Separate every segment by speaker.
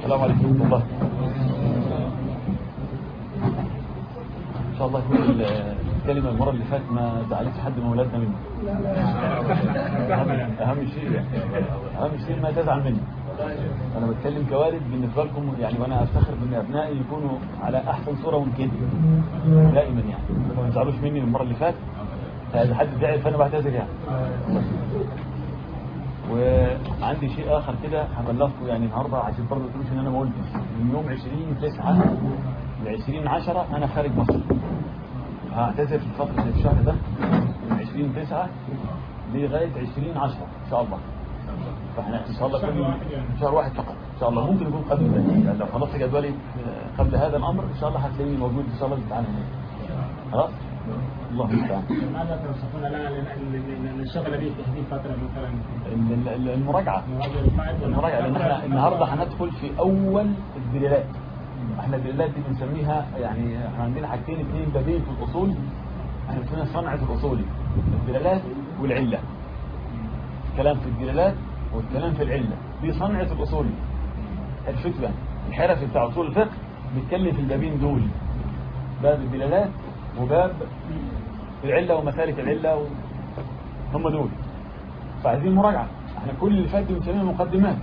Speaker 1: السلام عليكم ورحمة الله إن شاء الله تكون الكلمة المرة اللي فاتت ما زعلتش حد من أولادنا مني أهم, أهم شيء يعني أهم شيء ما تزعل مني أنا بتكلم كوالد بالنسبة لكم يعني وأنا أفتخر بأن أبنائي يكونوا على أحسن صورة ممكن دائما يعني ما تزعلوش مني من المرة اللي فاتت إذا حد زعل فأنا بعتذر يعني وعندي شيء آخر كده هبلغكم يعني النهاردة عشان برضه تقولوش إن أنا ما قلتش من يوم 20 9 ل 20 10 أنا خارج مصر هعتذر في فترة الشهر ده من 20 9 لغاية 20 10 إن شاء الله فاحنا إن شاء الله كل شهر واحد فقط إن شاء الله ممكن يكون قبل ذلك يعني لو خلصت جدولي قبل هذا الأمر إن شاء الله هتلاقيني موجود إن شاء الله تعالى هناك خلاص الله المستعان
Speaker 2: ماذا توصفون لنا للشغل به في هذه الفترة مثلا
Speaker 1: ال- ال- المراجعة المراجعة لأن احنا النهاردة هندخل في أول الدلالات احنا الدلالات دي بنسميها يعني احنا عندنا حاجتين اثنين بابين في الأصول احنا بنسميها صنعة الأصولي الدلالات والعلة الكلام في الدلالات والكلام في العلة دي صنعة الأصولي الفتوى الحرفي بتاع أصول الفقه بيتكلم في البابين دول باب الدلالات وباب العلة ومسالك العلة و... هم دول فعايزين مراجعة احنا كل اللي فات دي بنسميه مقدمات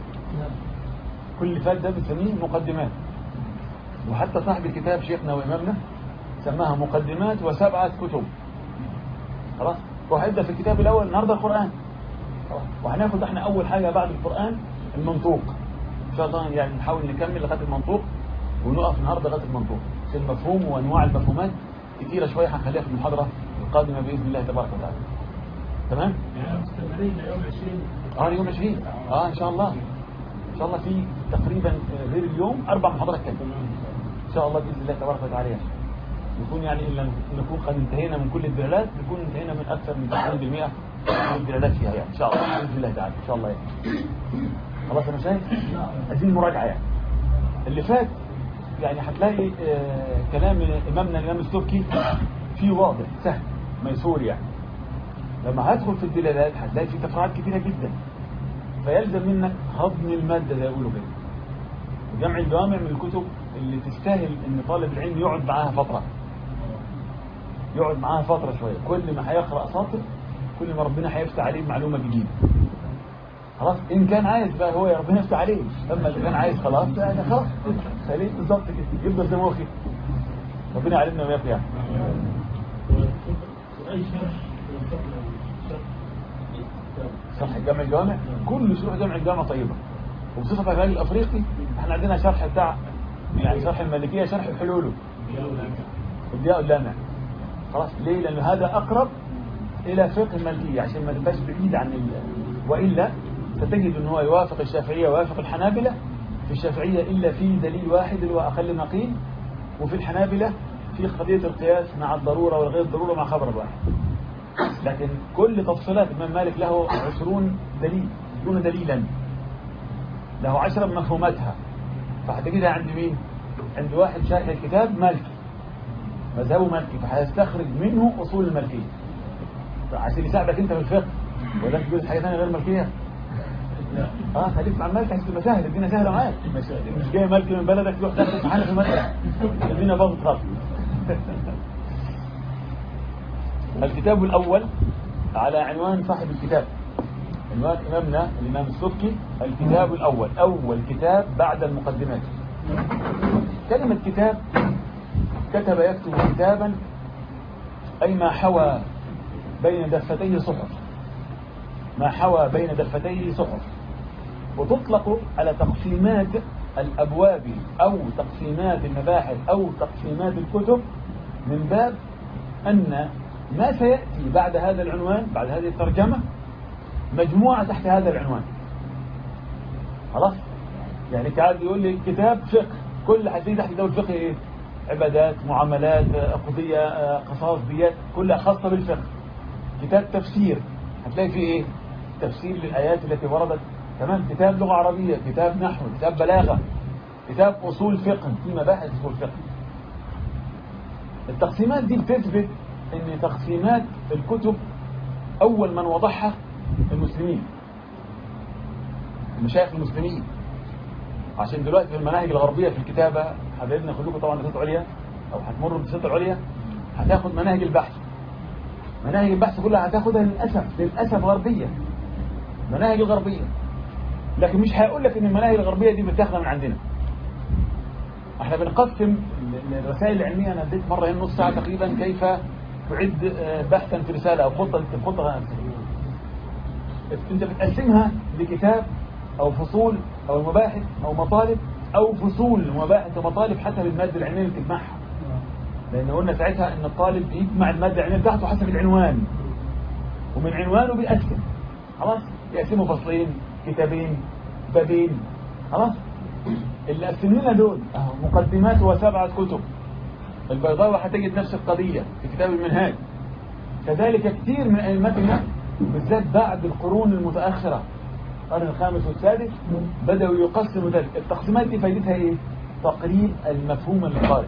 Speaker 1: كل اللي فات ده بنسميه مقدمات وحتى صاحب الكتاب شيخنا وإمامنا سماها مقدمات وسبعة كتب خلاص وهيبدأ في الكتاب الأول النهاردة القرآن خلاص. وهناخد احنا أول حاجة بعد القرآن المنطوق إن شاء الله يعني نحاول نكمل لغاية المنطوق ونقف النهاردة لغاية المنطوق في المفهوم وأنواع المفهومات كتيرة شوية هنخليها في المحاضرة القادمة بإذن الله تبارك وتعالى تمام؟
Speaker 2: يعني مستمرين ليوم 20
Speaker 1: اه اليوم 20 اه ان شاء الله ان شاء الله في تقريبا آه، غير اليوم اربع محاضرات كامله ان شاء الله باذن الله تبارك وتعالى يعني. نكون يعني الا نكون قد انتهينا من كل الدلالات نكون انتهينا من اكثر من 90% من الدلالات فيها يعني ان شاء الله باذن الله تعالى ان شاء الله يعني. خلاص انا شايف عايزين مراجعه يعني اللي فات يعني هتلاقي آه، كلام امامنا الامام السبكي فيه واضح سهل ميسور يعني لما هدخل في الدلالات هتلاقي في تفرعات كتيرة جدا فيلزم منك هضم المادة زي ما يقولوا كده وجمع الجوامع من الكتب اللي تستاهل ان طالب العلم يقعد معاها فترة يقعد معاها فترة شوية كل ما هيقرأ سطر كل ما ربنا هيفتح عليه معلومة جديدة خلاص ان كان عايز بقى هو يا ربنا يفتح عليه اما اذا كان عايز خلاص يعني خلاص خليه بالظبط كده يفضل زي ما هو كده ربنا يعلمنا وياك يعني
Speaker 2: أي شرح
Speaker 1: شرح جامع الجوامع كل شروح جامع الجوامع طيبة وبصفة في الرجل الأفريقي احنا عندنا شرح بتاع يعني شرح المالكية شرح حلوله الضياء اللامع خلاص ليه لأن هذا أقرب إلى فقه المالكية عشان ما تبقاش بعيد عن ال... وإلا ستجد أن هو يوافق الشافعية ويوافق الحنابلة في الشافعية إلا في دليل واحد اللي هو أقل ما قيل وفي الحنابلة في قضية القياس مع الضرورة والغير الضرورة مع خبر الواحد لكن كل تفصيلات الإمام مالك له عشرون دليل عشرون دليلا له عشرة من مفهوماتها فهتجدها عند مين؟ عند واحد شارح الكتاب مالكي مذهبه مالكي فهيستخرج منه أصول المالكية عشان يساعدك أنت في الفقه ولا تقول حاجة ثانية غير مالكية اه خليك مع المالك عشان تبقى سهل الدنيا سهلة معاك مش مش جاي مالكي من بلدك تروح تاخد امتحان في المسألة الدنيا باظت خالص الكتاب الأول على عنوان صاحب الكتاب عنوان إمامنا الإمام السبكي الكتاب الأول أول كتاب بعد المقدمات كلمة كتاب كتب يكتب كتابا أي ما حوى بين دفتيه صحف ما حوى بين دفتيه صحف وتطلق على تقسيمات الأبواب أو تقسيمات المباحث أو تقسيمات الكتب من باب أن ما سيأتي بعد هذا العنوان بعد هذه الترجمة مجموعة تحت هذا العنوان خلاص يعني كعاد يقول لي كتاب فقه كل حديث تحت دول فقه ايه عبادات معاملات قضية قصاص ديات كلها خاصة بالفقه كتاب تفسير هتلاقي فيه ايه تفسير للآيات التي وردت تمام كتاب لغة عربية كتاب نحو كتاب بلاغة كتاب أصول فقه في مباحث أصول فقه التقسيمات دي بتثبت ان تقسيمات الكتب اول من وضعها المسلمين المشايخ المسلمين عشان دلوقتي في المناهج الغربية في الكتابة حبايبنا كلكم طبعا دراسات عليا أو هتمروا بالدراسات العليا هتاخد مناهج البحث مناهج البحث كلها هتاخدها للأسف للأسف غربية مناهج الغربية لكن مش هيقول لك ان المناهج الغربية دي متاخده من عندنا احنا بنقسم الرسائل العلمية انا اديت مرة هنا نص ساعة تقريبا كيف تعد آه، بحثا في رسالة او خطة خطة انت بتقسمها لكتاب او فصول او مباحث او مطالب او فصول ومباحث ومطالب حسب المادة العلمية اللي بتجمعها لان قلنا ساعتها ان الطالب يجمع المادة العلمية بتاعته حسب العنوان ومن عنوانه بيقسم خلاص يقسموا فصلين كتابين بابين خلاص اللي قسمنا دول اهو مقدمات وسبعة كتب البيضاوي هتجد نفس القضية في كتاب المنهاج كذلك كثير من أئمة النحو بالذات بعد القرون المتأخرة القرن الخامس والسادس بدأوا يقسموا ذلك التقسيمات دي فايدتها ايه؟ تقريب المفهوم للقارئ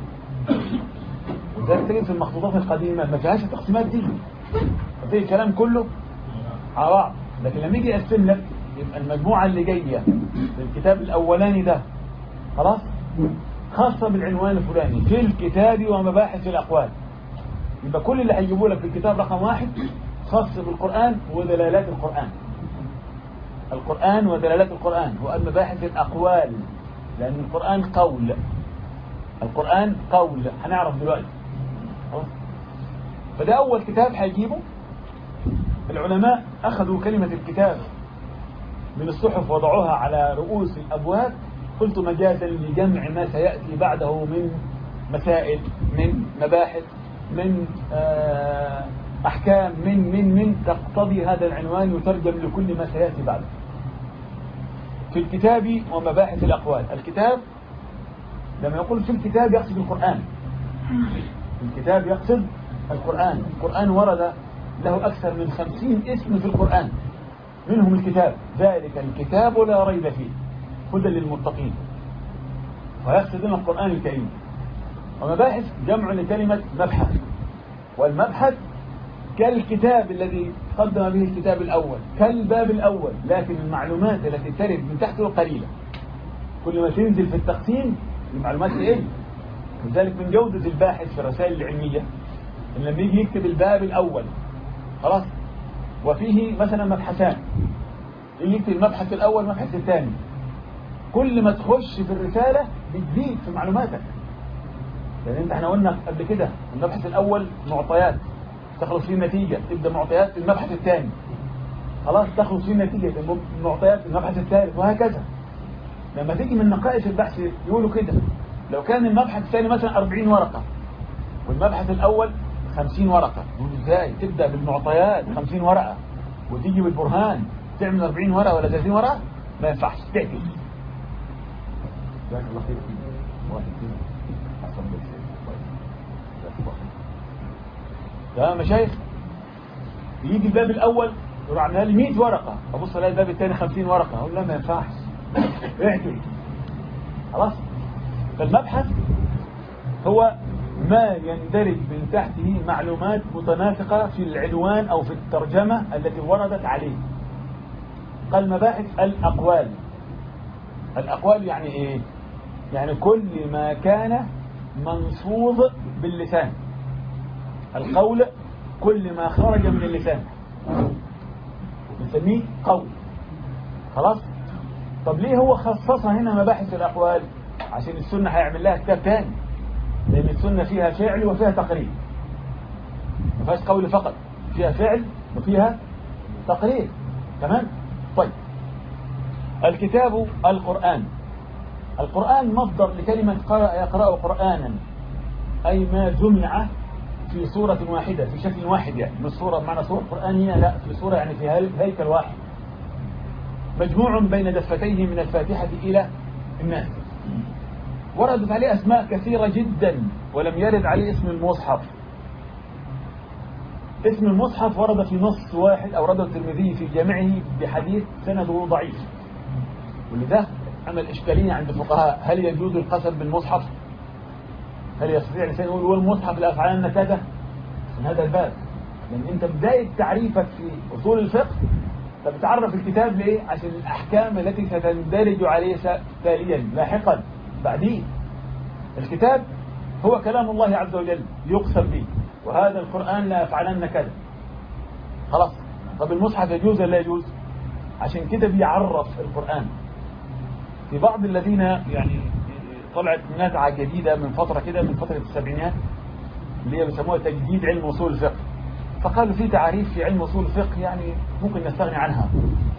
Speaker 1: وذلك تجد في المخطوطات القديمة ما فيهاش التقسيمات دي فتلاقي الكلام كله على بعض لكن لما يجي يقسم لك يبقى المجموعة اللي جاية في الكتاب الأولاني ده خلاص خاصة بالعنوان الفلاني في الكتاب ومباحث الأقوال يبقى كل اللي هيجيبوا لك في الكتاب رقم واحد خاص بالقرآن ودلالات القرآن القرآن ودلالات القرآن ومباحث الأقوال لأن القرآن قول القرآن قول هنعرف دلوقتي خلاص فده أول كتاب هيجيبه العلماء أخذوا كلمة الكتاب من الصحف وضعوها على رؤوس الأبواب قلت مجازا لجمع ما سيأتي بعده من مسائل من مباحث من آه، أحكام من من من تقتضي هذا العنوان يترجم لكل ما سيأتي بعده في الكتاب ومباحث الأقوال الكتاب لما يقول في الكتاب يقصد القرآن الكتاب يقصد القرآن القرآن ورد له أكثر من خمسين اسم في القرآن منهم الكتاب ذلك الكتاب لا ريب فيه هدى للمتقين ويقصدون القرآن الكريم ومباحث جمع لكلمة مبحث والمبحث كالكتاب الذي قدم به الكتاب الأول كالباب الأول لكن المعلومات التي ترد من تحته قليلة كل ما تنزل في التقسيم المعلومات تقل لذلك من جودة الباحث في الرسائل العلمية إن لما يجي يكتب الباب الأول خلاص وفيه مثلا مبحثان يجي يكتب المبحث الأول والمبحث الثاني كل ما تخش في الرسالة بتزيد في معلوماتك لأن انت احنا قلنا قبل كده المبحث الأول معطيات تخلص فيه النتيجة تبدأ معطيات في المبحث الثاني خلاص تخلص فيه النتيجة معطيات في المبحث الثالث وهكذا لما تيجي من نقائص البحث يقولوا كده لو كان المبحث الثاني مثلا 40 ورقة والمبحث الأول 50 ورقة يقولوا ازاي تبدأ بالمعطيات 50 ورقة وتيجي بالبرهان تعمل 40 ورقة ولا 30 ورقة ما ينفعش تعكس جزاك الله خير واحد فينا حسن بالخير يا مشايخ يجي الباب الاول يروح عاملها لي 100 ورقه ابص الاقي الباب الثاني 50 ورقه اقول لا ما ينفعش اعكس خلاص فالمبحث هو ما يندرج من تحته معلومات متناسقة في العنوان أو في الترجمة التي وردت عليه قال مباحث الأقوال الأقوال يعني إيه يعني كل ما كان منصوب باللسان القول كل ما خرج من اللسان نسميه قول خلاص طب ليه هو خصصها هنا مباحث الأقوال عشان السنة هيعمل لها كتاب تاني لأن السنة فيها فعل وفيها تقرير ما فيهاش قول فقط فيها فعل وفيها تقرير تمام طيب الكتاب القرآن القرآن مصدر لكلمة قرأ يقرأ قرآنا أي ما جمع في صورة واحدة في شكل واحد يعني مش صورة بمعنى صورة قرآنية لا في صورة يعني في هيكل واحد مجموع بين دفتيه من الفاتحة إلى الناس وردت عليه أسماء كثيرة جدا ولم يرد عليه اسم المصحف اسم المصحف ورد في نص واحد أورده الترمذي في جامعه بحديث سنده ضعيف ولذا عمل إشكالية عند الفقهاء هل يجوز القسم بالمصحف هل يستطيع الإنسان يقول والمصحف لأفعالنا كذا من هذا الباب لأن أنت بداية تعريفك في أصول الفقه طب تعرف الكتاب ليه عشان الأحكام التي ستندرج عليه تاليا لاحقا بعدين الكتاب هو كلام الله عز وجل يقسم به وهذا القرآن لا يفعلن كذا خلاص طب المصحف يجوز ولا يجوز عشان كده بيعرف القرآن في بعض الذين يعني طلعت نزعة جديدة من فترة كده من فترة السبعينات اللي هي بيسموها تجديد علم اصول الفقه فقالوا في تعريف في علم اصول الفقه يعني ممكن نستغني عنها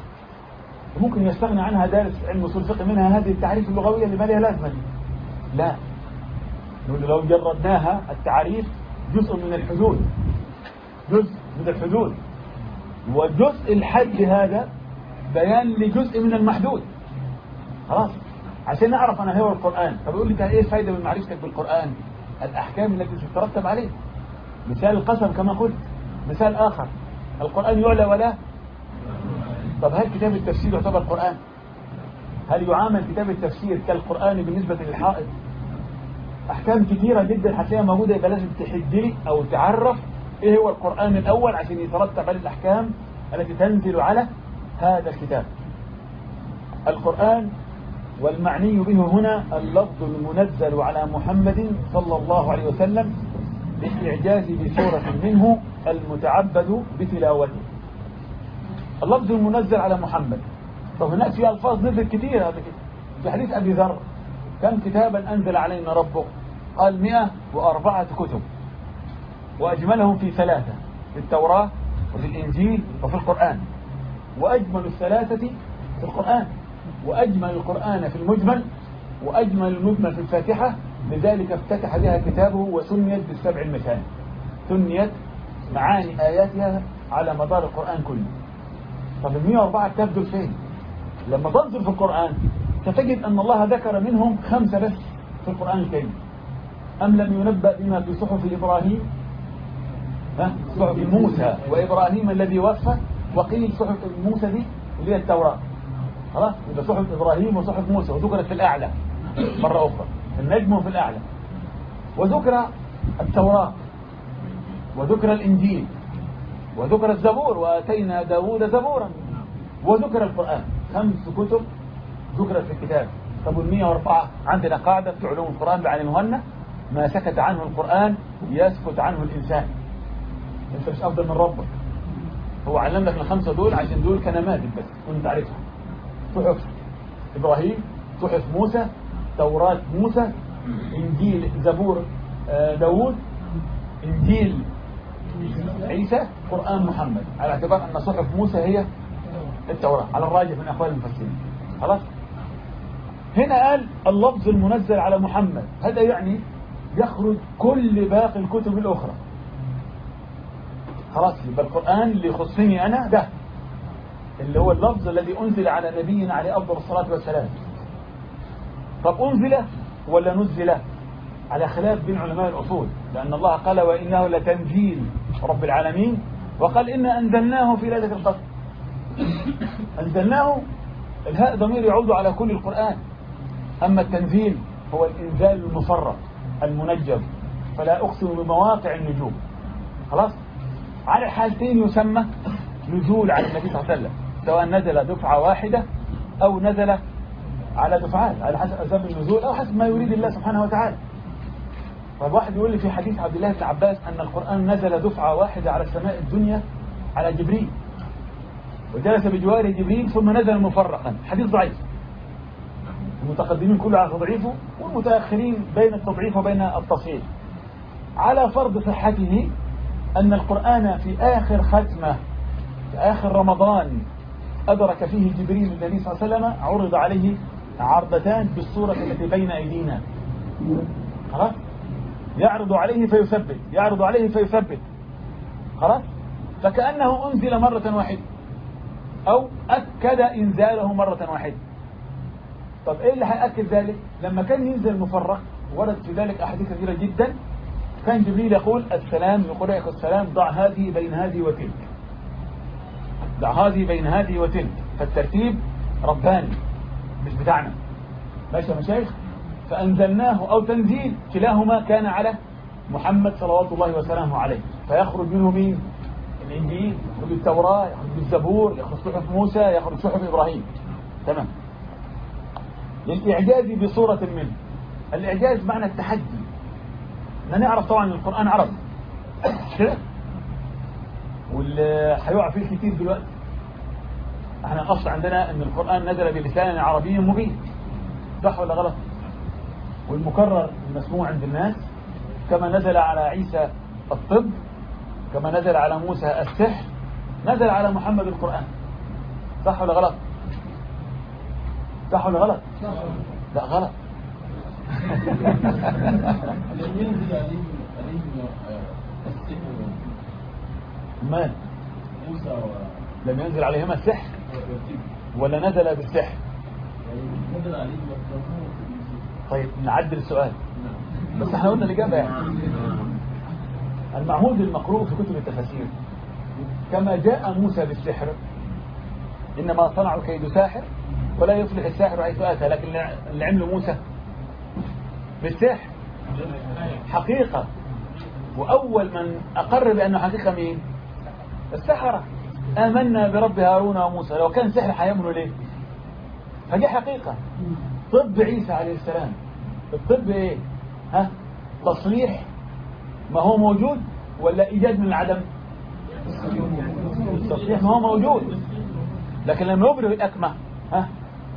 Speaker 1: ممكن يستغني عنها دارس علم اصول الفقه منها هذه التعريف اللغوية اللي ما لها لازمة دي لا نقول لو جردناها التعريف جزء من الحدود جزء من الحدود وجزء الحد هذا بيان لجزء من المحدود خلاص عشان نعرف أنا هو القرآن طب يقول لك إيه الفايدة من معرفتك بالقرآن الأحكام التي تترتب عليه مثال القسم كما قلت مثال آخر القرآن يعلى ولا طب هل كتاب التفسير يعتبر قرآن هل يعامل كتاب التفسير كالقرآن بالنسبة للحائط أحكام كثيرة جدا هتلاقيها موجودة يبقى لازم تحدلي أو تعرف إيه هو القرآن الأول عشان يترتب عليه الأحكام التي تنزل على هذا الكتاب القرآن والمعني به هنا اللفظ المنزل على محمد صلى الله عليه وسلم للإعجاز بسورة منه المتعبد بتلاوته اللفظ المنزل على محمد طب هناك في ألفاظ نزل كثير هذا كده في حديث أبي ذر كم كتابا أنزل علينا ربه قال مئة وأربعة كتب وأجملهم في ثلاثة في التوراة وفي الإنجيل وفي القرآن وأجمل الثلاثة في القرآن وأجمل القرآن في المجمل وأجمل المجمل في الفاتحة لذلك افتتح بها كتابه وسميت بالسبع المثاني سميت معاني آياتها على مدار القرآن كله طب ال 104 كتاب دول فين لما تنظر في القرآن ستجد أن الله ذكر منهم خمسة بس في القرآن الكريم أم لم ينبأ بما في صحف إبراهيم صحف موسى وإبراهيم الذي وفى وقيل صحف موسى دي اللي هي التوراة خلاص يبقى صحف إبراهيم وصحف موسى وذكرت في الأعلى مرة أخرى النجم في الأعلى وذكر التوراة وذكر الإنجيل وذكر الزبور وآتينا داود زبورا وذكر القرآن خمس كتب ذكرت في الكتاب طب وال 104 عندنا قاعدة في علوم القرآن بعلمهن ما سكت عنه القرآن يسكت عنه الإنسان انت مش أفضل من ربك هو علم لك الخمسة دول عشان دول كنماذج بس كنت تعرفها صحف إبراهيم صحف موسى توراة موسى إنجيل زبور داود إنجيل عيسى قرآن محمد على اعتبار أن صحف موسى هي التوراة على الراجح من أقوال المفسرين خلاص هنا قال اللفظ المنزل على محمد هذا يعني يخرج كل باقي الكتب الأخرى خلاص يبقى القرآن اللي يخصني أنا ده اللي هو اللفظ الذي أنزل على نبينا عليه أفضل الصلاة والسلام طب أنزل ولا نزل على خلاف بين علماء الأصول لأن الله قال وإنه لتنزيل رب العالمين وقال إنا أنزلناه في ليلة القدر أنزلناه الهاء ضمير يعود على كل القرآن أما التنزيل هو الإنزال المفرط المنجم فلا أقسم بمواقع النجوم خلاص على الحالتين يسمى نزول على النبي صلى الله عليه وسلم سواء نزل دفعة واحدة أو نزل على دفعات على حسب أسباب النزول أو حسب ما يريد الله سبحانه وتعالى طيب واحد يقول لي في حديث عبد الله بن عباس أن القرآن نزل دفعة واحدة على السماء الدنيا على جبريل وجلس بجواره جبريل ثم نزل مفرقا حديث ضعيف المتقدمين كله على تضعيفه والمتأخرين بين التضعيف وبين التصحيح على فرض صحته أن القرآن في آخر ختمة في آخر رمضان أدرك فيه جبريل النبي صلى الله عليه وسلم عرض عليه عرضتان بالصورة التي بين أيدينا خلاص يعرض عليه فيثبت يعرض عليه فيثبت خلاص فكأنه أنزل مرة واحدة أو أكد إنزاله مرة واحدة طب إيه اللي هيأكد ذلك لما كان ينزل مفرق ورد في ذلك أحاديث كثيرة جدا كان جبريل يقول السلام يقول لك السلام ضع هذه بين هذه وتلك ضع هذه بين هذه وتلك فالترتيب رباني مش بتاعنا ماشي يا مشايخ فأنزلناه أو تنزيل كلاهما كان على محمد صلوات الله وسلامه عليه فيخرج منه مين الإنجيل يخرج التوراة يخرج الزبور يخرج صحف موسى يخرج صحف إبراهيم تمام للإعجاز بصورة منه الإعجاز معنى التحدي ما نعرف طبعا القرآن عربي كده واللي هيقع فيه كتير دلوقتي احنا الاصل عندنا ان القرآن نزل بلسان عربي مبين صح ولا غلط والمكرر المسموع عند الناس كما نزل على عيسى الطب كما نزل على موسى السحر نزل على محمد القرآن صح ولا غلط صح ولا غلط لا غلط
Speaker 3: لم ينزل عليهم عليهم السحر
Speaker 1: ما
Speaker 3: موسى و
Speaker 1: لم ينزل عليهما السحر
Speaker 3: والتب
Speaker 1: ولا نزل بالسحر
Speaker 3: يعني نزل عليهم الطهور في يوسف
Speaker 1: طيب نعدل السؤال
Speaker 3: نعم
Speaker 1: بس احنا قلنا الإجابة يعني المعهود المقروء في كتب التفاسير كما جاء موسى بالسحر إنما صنعوا كيد ساحر ولا يفلح الساحر حيث أتى لكن اللي عمله موسى بالسحر حقيقة وأول من أقر بأنه حقيقة مين السحرة آمنا برب هارون وموسى لو كان سحر هيعملوا ليه فدي حقيقة طب عيسى عليه السلام الطب ايه ها تصليح ما هو موجود ولا ايجاد من العدم التصليح ما هو موجود لكن لما يبرئ الاكمه ها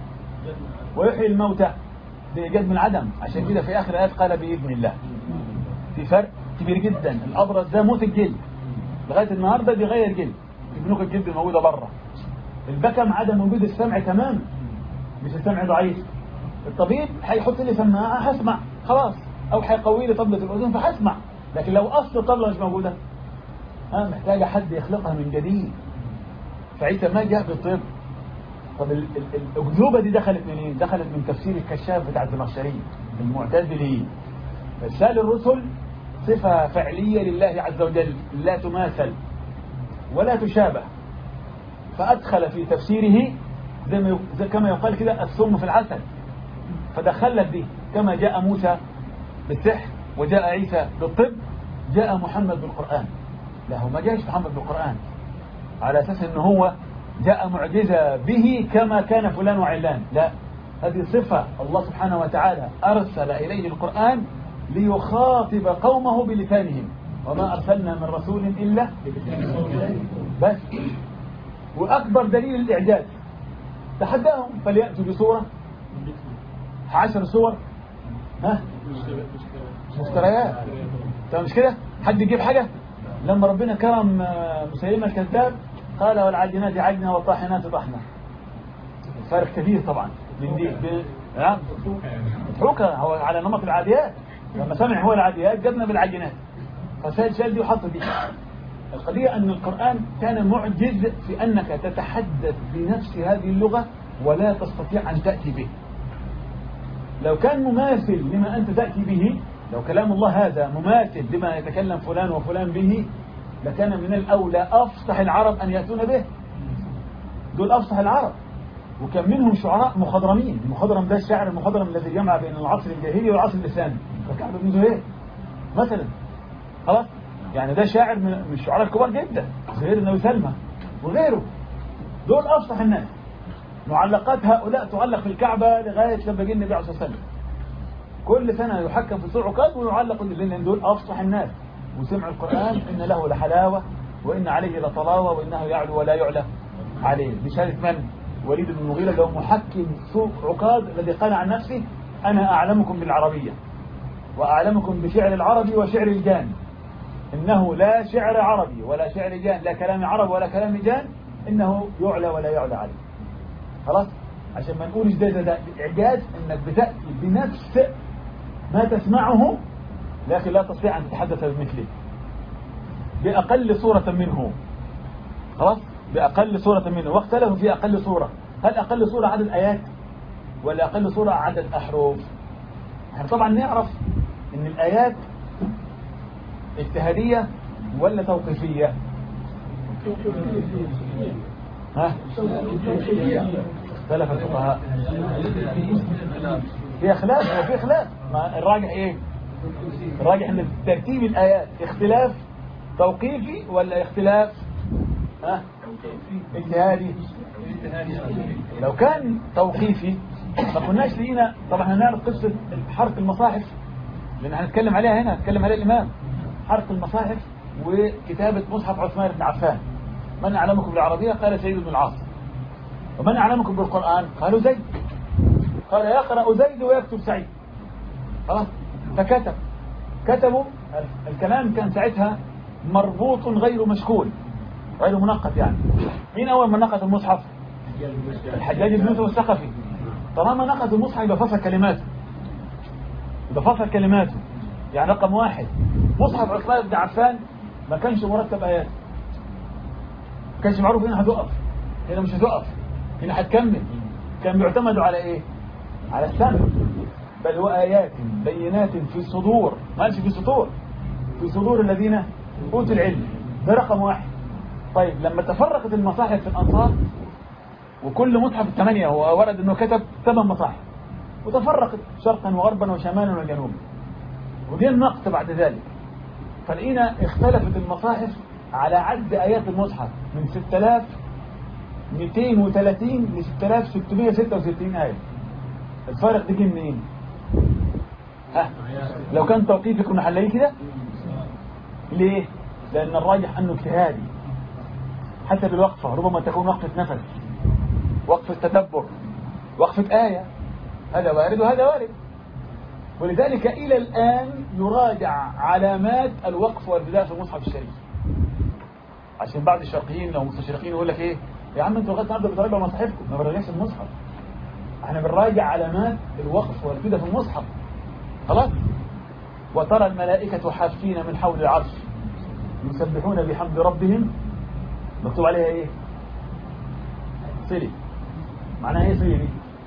Speaker 1: ويحيي الموتى ده ايجاد من العدم عشان كده في اخر الايات قال باذن الله في فرق كبير جدا الابرز ده موت الجلد لغايه النهارده بيغير جلد في بنوك الجلد الموجوده بره البكم عدم وجود السمع تماما مش السمع ضعيف الطبيب هيحط لي سماعه هسمع خلاص او هيقوي لي طبله الاذن فهسمع لكن لو اصل الطبله مش موجوده ها محتاجه حد يخلقها من جديد فعيسى ما جاء بالطب طب ال- ال- الاكذوبه دي دخلت منين؟ دخلت من تفسير الكشاف بتاع الزمخشري المعتزلي ارسال الرسل صفه فعليه لله عز وجل لا تماثل ولا تشابه فأدخل في تفسيره زي ما يق- زي كما يقال كده السم في العسل فدخلت دي كما جاء موسى بالسحر وجاء عيسى بالطب جاء محمد بالقرآن لا هو ما جاءش محمد بالقرآن على أساس أنه هو جاء معجزة به كما كان فلان وعلان لا هذه صفة الله سبحانه وتعالى أرسل إليه القرآن ليخاطب قومه بلسانهم وما أرسلنا من رسول إلا بس وأكبر دليل الإعجاز تحداهم فليأتوا بصورة عشر صور ها مفتريات طب مش كده حد يجيب حاجة لما ربنا كرم آه، مسيلمة الكذاب قال والعاجنات عجنا والطاحنات طحنا فرق كبير طبعا من دي بين- نعم مضحوكة هو على نمط العاديات لما سمع هو العاديات جبنا بالعاجنات فسال شال دي وحط دي القضية أن القرآن كان معجز في أنك تتحدث بنفس هذه اللغة ولا تستطيع أن تأتي به لو كان مماثل لما أنت تأتي به لو كلام الله هذا مماثل لما يتكلم فلان وفلان به لكان من الأولى أفصح العرب أن يأتون به دول أفصح العرب وكان منهم شعراء مخضرمين المخضرم ده الشاعر المخضرم الذي جمع بين العصر الجاهلي والعصر اللساني فكعب بن زهير مثلا خلاص يعني ده شاعر من من الشعراء الكبار جدا زهير النبي سلمى وغيره دول أفصح الناس معلقات هؤلاء تعلق في الكعبة لغاية لما جه النبي عليه الصلاة والسلام كل سنة يحكم في سوق عكاظ ويعلق لأن دول أفصح الناس وسمعوا القرآن إن له لحلاوة وإن عليه لطلاوة وإنه يعلو ولا يعلى عليه بشهادة من؟ وليد بن المغيرة اللي هو محكم سوق عكاظ الذي قال عن نفسه أنا أعلمكم بالعربية وأعلمكم بشعر العربي وشعر الجان إنه لا شعر عربي ولا شعر جان لا كلام عرب ولا كلام جان إنه يعلى ولا يعلى عليه خلاص عشان ما نقولش ده ده, ده إعجاز إنك بتأتي بنفس ما تسمعه لكن لا تستطيع أن تتحدث بمثله بأقل صورة منه خلاص بأقل صورة منه واختلفوا في أقل صورة هل أقل صورة عدد آيات ولا أقل صورة عدد أحرف احنا طبعا نعرف ان الآيات اجتهادية ولا توقيفية ها اختلف الفقهاء في خلاف هو في خلاف ما الراجح ايه الراجح ان ترتيب الآيات اختلاف توقيفي ولا اختلاف ها اجتهادي لو كان توقيفي ما كناش لقينا طبعا احنا نعرف قصة حرق المصاحف لان هنتكلم عليها هنا هنتكلم عليها الامام حرق المصاحف وكتابة مصحف عثمان بن عفان من أعلمكم بالعربية قال سيد بن العاص ومن أعلمكم بالقرآن قالوا زيد قال يقرأ زيد ويكتب سعيد خلاص فكتب كتبوا الكلام كان ساعتها مربوط غير مشكول غير منقط يعني مين أول من نقط المصحف الحجاج بن يوسف الثقفي طالما نقط المصحف يبقى فصل كلماته يبقى فصل كلماته يعني رقم واحد مصحف عثمان بن عفان ما كانش مرتب آيات ما كانش معروف هنا هتقف هنا مش هتقف هنا هتكمل كان بيعتمد على ايه على السمع بل هو آيات بينات في الصدور ما قالش في سطور في صدور الذين أوتوا العلم ده رقم واحد طيب لما تفرقت المصاحف في الأنصار وكل مصحف الثمانية هو ورد أنه كتب ثمان مصاحف وتفرقت شرقا وغربا وشمالا وجنوبا ودي النقط بعد ذلك فلقينا اختلفت المصاحف على عد آيات المصحف من 6230 ل 6666 آية الفارق دي جه منين؟ ها لو كان توقيفي كنا هنلاقيه كده ليه؟ لأن الراجح أنه اجتهادي حسب الوقفة ربما تكون وقفة نفس وقفة تدبر وقفة آية هذا وارد وهذا وارد ولذلك إلى الآن يراجع علامات الوقف والبداية في المصحف الشريف عشان بعض الشرقيين لو مستشرقين يقول لك ايه يا عم انتوا لغايه النهارده بتراجعوا مصاحفكم ما بنراجعش المصحف احنا بنراجع علامات الوقف والبداية في المصحف خلاص وترى الملائكة حافين من حول العرش يسبحون بحمد ربهم مكتوب عليها ايه صلي معناها ايه صلي دي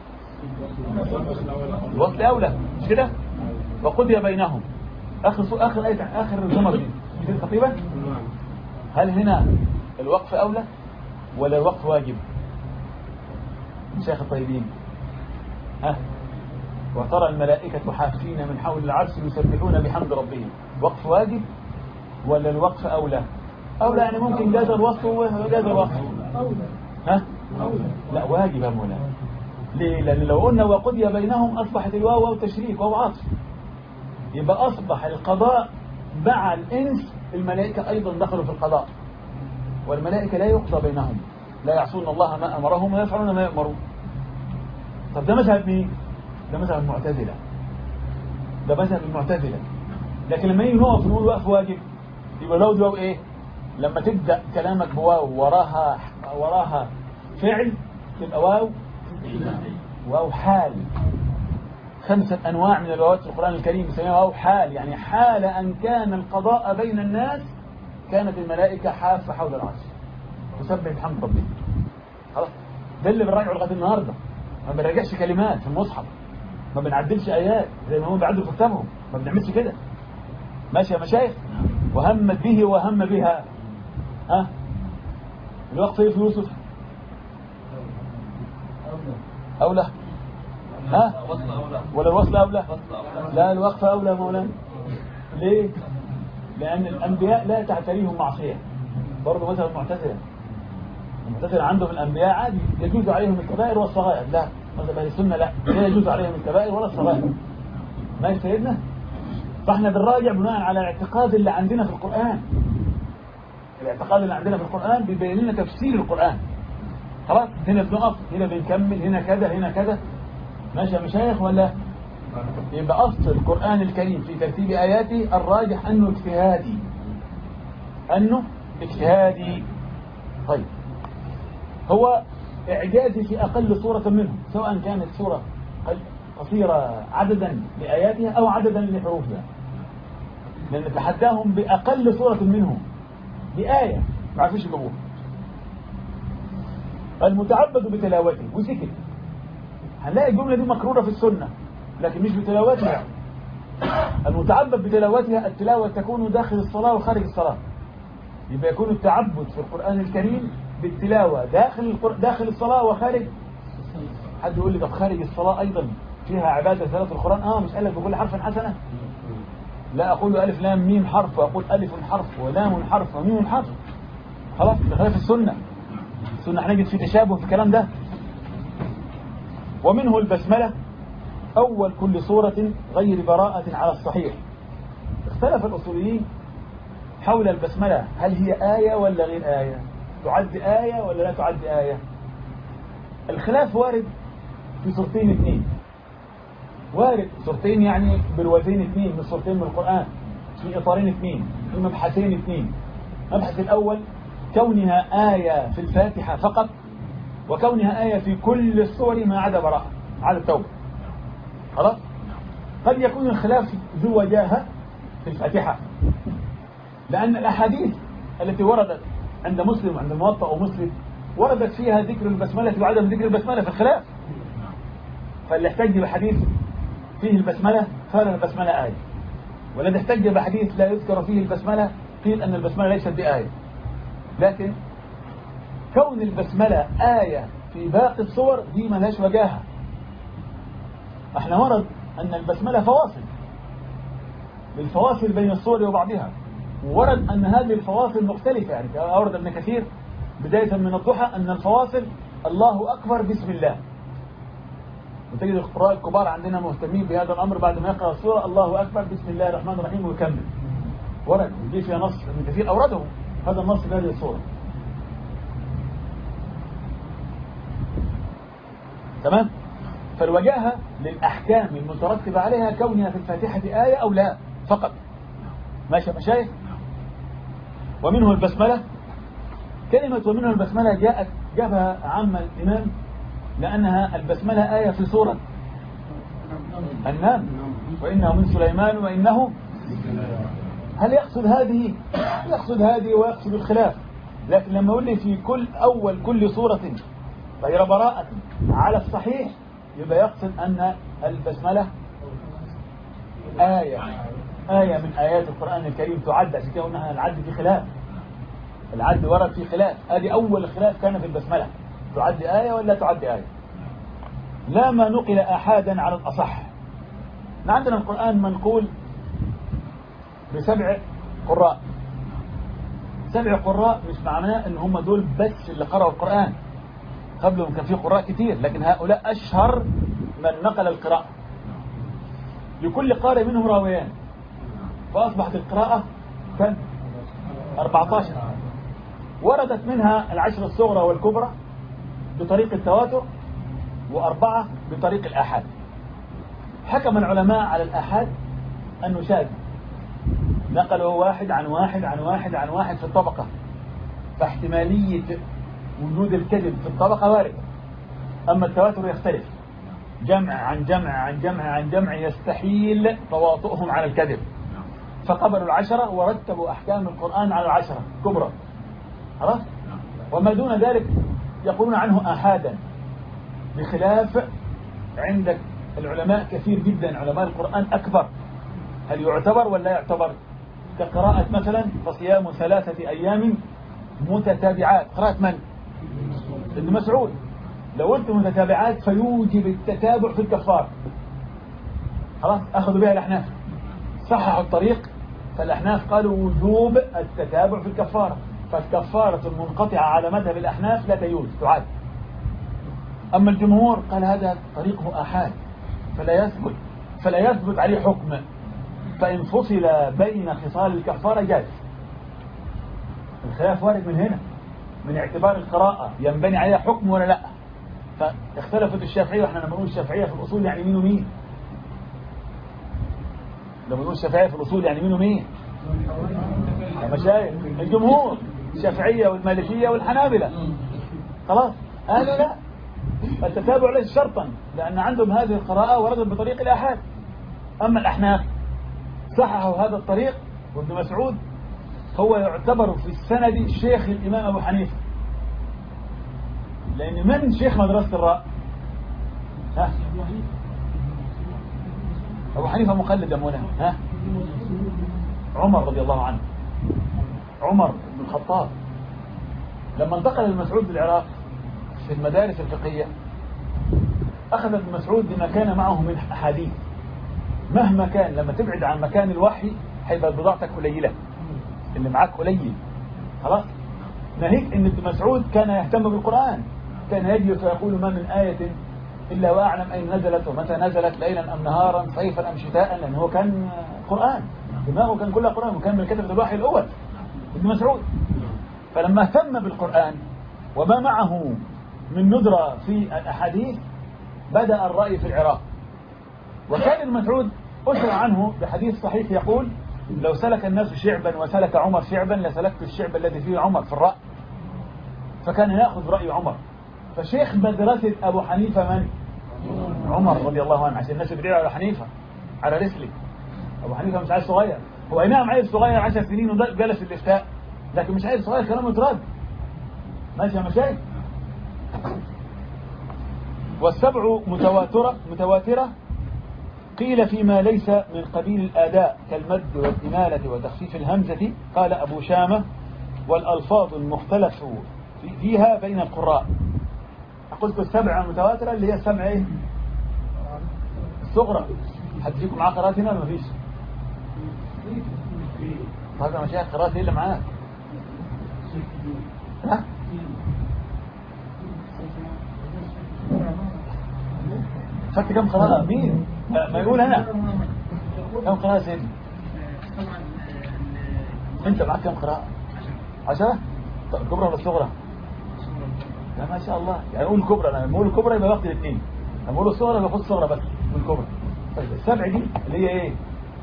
Speaker 1: الوصل أولى مش كده وقضي بينهم آخر سو... آخر آية آخر الزمر دي مش كده تقريبا هل هنا الوقف أولى ولا الوقف واجب شيخ الطيبين ها وترى الملائكة حافين من حول العرش يسبحون بحمد ربهم وقف واجب ولا الوقف أولى أولى يعني ممكن جاز الوصف وجاز الوقف ها لا واجب يا مولانا ليه؟ لأن لو قلنا وقضي بينهم أصبحت الواو واو تشريك واو عطف يبقى أصبح القضاء مع الإنس الملائكة أيضا دخلوا في القضاء والملائكة لا يقضى بينهم لا يعصون الله ما أمرهم ويفعلون ما يأمرون طب ده مذهب مين؟ ده مذهب المعتزلة ده مذهب المعتزلة لكن لما يجي نقف نقول وقف واجب يبقى لو واو ايه؟ لما تبدأ كلامك بواو وراها وراها فعل تبقى واو واو حال خمسة أنواع من الواوات في القرآن الكريم يسميها واو حال يعني حال أن كان القضاء بين الناس كانت الملائكة حافة حول العرش تسبح بحمد ربنا خلاص ده اللي بنراجعه لغاية النهاردة ما بنراجعش كلمات في المصحف ما بنعدلش آيات زي ما هم بيعدلوا في كتابهم ما بنعملش كده ماشي يا مشايخ وهمت به وهم بها ها الوقت في يوسف أولى ها ولا الوصل أولى لا الوقف أولى مولانا ليه لأن الأنبياء لا تعتريهم معصية برضه مثلا المعتزلة المعتزلة عندهم الأنبياء عادي يجوز عليهم الكبائر والصغائر لا مثلا أهل السنة لا لا يجوز عليهم الكبائر ولا الصغائر ما سيدنا فاحنا بنراجع بناء على الاعتقاد اللي عندنا في القرآن الاعتقاد اللي عندنا في القرآن بيبين لنا تفسير القرآن خلاص هنا بنقف هنا بنكمل هنا كذا هنا كذا ماشي يا مشايخ ولا يبقى أصل القرآن الكريم في ترتيب آياته الراجح أنه اجتهادي أنه اجتهادي طيب هو إعجازي في أقل صورة منه سواء كانت صورة قصيرة عددا لآياتها أو عددا لحروفها لأن تحداهم بأقل صورة منهم بآية ما عرفوش يجيبوها المتعبد بتلاوته وسكت هنلاقي الجملة دي مكرورة في السنة لكن مش بتلاوتها المتعبد بتلاوتها التلاوة تكون داخل الصلاة وخارج الصلاة يبقى يكون التعبد في القرآن الكريم بالتلاوة داخل القر... داخل الصلاة وخارج حد يقول لي طب خارج الصلاة أيضا فيها عبادة ثلاث القرآن آه مش قال لك بكل حرف حسنة لا أقول ألف لام ميم حرف وأقول ألف حرف ولام حرف وميم حرف خلاص بخلاف السنة السنة هنجد في تشابه في الكلام ده ومنه البسملة أول كل سورة غير براءة على الصحيح اختلف الأصوليين حول البسملة هل هي آية ولا غير آية تعد آية ولا لا تعد آية الخلاف وارد في صورتين اثنين وارد صورتين يعني بروازين اثنين من صورتين من القرآن في إطارين اثنين في مبحثين اثنين المبحث الأول كونها آية في الفاتحة فقط وكونها آية في كل الصور ما عدا براءة عدا التوبة خلاص قد يكون الخلاف ذو وجاهة في الفاتحة لأن الأحاديث التي وردت عند مسلم وعند الموطأ ومسلم وردت فيها ذكر البسملة وعدم ذكر البسملة في الخلاف فاللي احتج بحديث فيه البسملة قال البسملة آية والذي احتج بحديث لا يذكر فيه البسملة قيل أن البسملة ليست بآية لكن كون البسملة آية في باقي الصور دي ملهاش وجاهة احنا ورد أن البسملة فواصل بالفواصل بين الصور وبعضها وورد أن هذه الفواصل مختلفة يعني أورد ابن كثير بداية من الضحى أن الفواصل الله أكبر بسم الله وتجد القراء الكبار عندنا مهتمين بهذا الأمر بعد ما يقرأ السورة الله أكبر بسم الله الرحمن الرحيم ويكمل ورد دي فيها نص ابن كثير أورده هذا النص في هذه الصورة تمام فالوجاهة للأحكام المترتبة عليها كونها في الفاتحة آية أو لا فقط ماشي يا مشايخ ومنه البسملة كلمة ومنه البسملة جاءت جابها عم الإمام لأنها البسملة آية في سورة النام وإنه من سليمان وإنه هل يقصد هذه يقصد هذه ويقصد الخلاف لكن لما يقول لي في كل أول كل سورة غير براءة على الصحيح يبقى يقصد أن البسملة آية آية من آيات القرآن الكريم تعد عشان كده قلنا العد في خلاف العد ورد في خلاف هذه أول خلاف كان في البسملة تعد آية ولا تعد آية لا ما نقل أحادا على الأصح عندنا القرآن منقول بسبع قراء سبع قراء مش معناه ان هم دول بس اللي قرأوا القرآن قبلهم كان في قراء كتير لكن هؤلاء أشهر من نقل القراءة لكل قارئ منهم راويان فأصبحت القراءة كم 14 وردت منها العشر الصغرى والكبرى بطريق التواتر وأربعة بطريق الآحاد حكم العلماء على الآحاد أنه شاذ نقله واحد عن واحد عن واحد عن واحد في الطبقة فاحتمالية وجود الكذب في الطبقة وارد أما التواتر يختلف جمع عن جمع عن جمع عن جمع يستحيل تواطؤهم على الكذب فقبلوا العشرة ورتبوا أحكام القرآن على العشرة كبرى خلاص وما دون ذلك يقولون عنه أحادا بخلاف عندك العلماء كثير جدا علماء القرآن أكبر هل يعتبر ولا يعتبر كقراءة مثلا فصيام ثلاثة أيام متتابعات قراءة من؟ ابن مسعود لو قلت متتابعات فيوجب التتابع في الكفار خلاص أخذوا بها الأحناف صححوا الطريق فالأحناف قالوا وجوب التتابع في الكفارة فالكفارة المنقطعة على مذهب الأحناف لا تجوز تعاد أما الجمهور قال هذا طريقه أحاد فلا يثبت فلا يثبت عليه حكم فإن فصل بين خصال الكفارة جاز الخلاف وارد من هنا من اعتبار القراءة ينبني عليها حكم ولا لا فاختلفت الشافعية واحنا لما نقول الشافعية في الأصول يعني مين ومين لما نقول الشافعية في الأصول يعني مين ومين مشايخ الجمهور الشافعية والمالكية والحنابلة خلاص قالوا لا التتابع ليس شرطا لأن عندهم هذه القراءة وردت بطريق الآحاد أما الأحناف صححوا هذا الطريق وابن مسعود هو يعتبر في السند شيخ الإمام أبو حنيفة لأن من شيخ مدرسة الراء ها أبو حنيفة مقلد يا مولانا ها عمر رضي الله عنه عمر بن الخطاب لما انتقل المسعود بالعراق في المدارس الفقهية أخذ ابن مسعود بما كان معه من أحاديث مهما كان لما تبعد عن مكان الوحي هيبقى بضاعتك قليلة اللي معاك قليل خلاص ناهيك ان ابن مسعود كان يهتم بالقرآن كان يجي فيقول ما من آية إلا وأعلم أين نزلت ومتى نزلت ليلا أم نهارا صيفا أم شتاء لأنه هو كان قرآن دماغه كان كلها قرآن وكان من كتب الوحي الأول ابن مسعود فلما اهتم بالقرآن وما معه من ندرة في الأحاديث بدأ الرأي في العراق وكان ابن مسعود أشر عنه بحديث صحيح يقول لو سلك الناس شعبا وسلك عمر شعبا لسلكت الشعب الذي فيه عمر في الرأي فكان يأخذ رأي عمر فشيخ مدرسة أبو حنيفة من؟ عمر رضي الله عنه عشان الناس بيدعوا على حنيفة على رسلي أبو حنيفة مش عيل صغير هو أي نعم عيل صغير 10 سنين وجلس الإفتاء لكن مش عيل صغير كلامه يترد ماشي يا مشايخ والسبع متواترة متواترة قيل فيما ليس من قبيل الآداء كالمد والإمالة وتخفيف الهمزة قال أبو شامة والألفاظ المختلف فيها بين القراء قلت السبع المتواترة اللي هي السبع ايه الصغرى حد فيكم معاه قراءات هنا ولا مفيش طيب يا مشايخ قراءات ايه اللي معاك ها خدت كم قراءة مين ما يقول انا كم قراءة سيدي انت معك كم قراءة عشرة طيب الكبرى ولا الصغرى لا ما شاء الله يعني اقول الكبرى انا لما اقول الكبرى يبقى باخد الاثنين لما اقول الصغرى باخد الصغرى بس والكبرى طيب السبع دي اللي هي ايه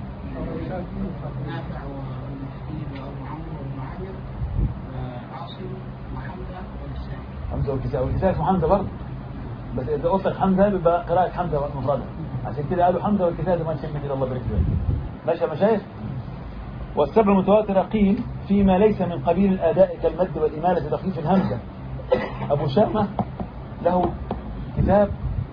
Speaker 1: حمزة والكساء والكساء اسمه حمزة برضه بس إذا قلت لك حمزة بيبقى قراءة حمزة مفردة عشان كده قالوا حمزة والكساء زي ما تشمت كده الله يبارك فيك ماشي يا مشايخ والسبع متواترة قيل فيما ليس من قبيل الأداء كالمد والإمالة تخفيف الهمزة أبو شامة له كتاب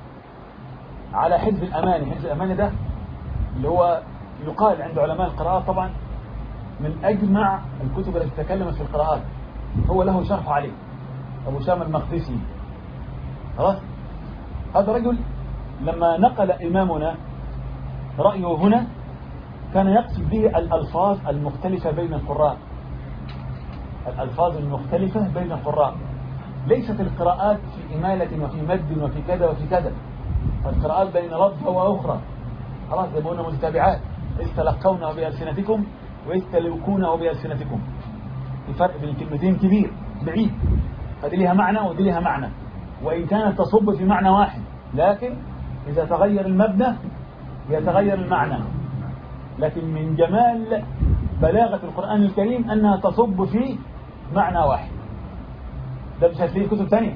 Speaker 1: على حزب الأماني حزب الأماني ده اللي هو يقال عند علماء القراءات طبعا من أجمع الكتب التي تكلمت في القراءات هو له شرح عليه أبو شامة المقدسي خلاص هذا رجل لما نقل إمامنا رأيه هنا كان يقصد به الألفاظ المختلفة بين القراء الألفاظ المختلفة بين القراء ليست القراءات في إمالة وفي مد وفي كذا وفي كذا فالقراءات بين لفظة وأخرى خلاص زي ما قلنا متتابعات إذ تلقونه بألسنتكم وإذ تلقونه بألسنتكم في فرق بين الكلمتين كبير بعيد فدي لها معنى ودي لها معنى وإن كانت تصب في معنى واحد لكن إذا تغير المبنى يتغير المعنى لكن من جمال بلاغة القرآن الكريم أنها تصب في معنى واحد ده مش هتلاقيه كتب ثانية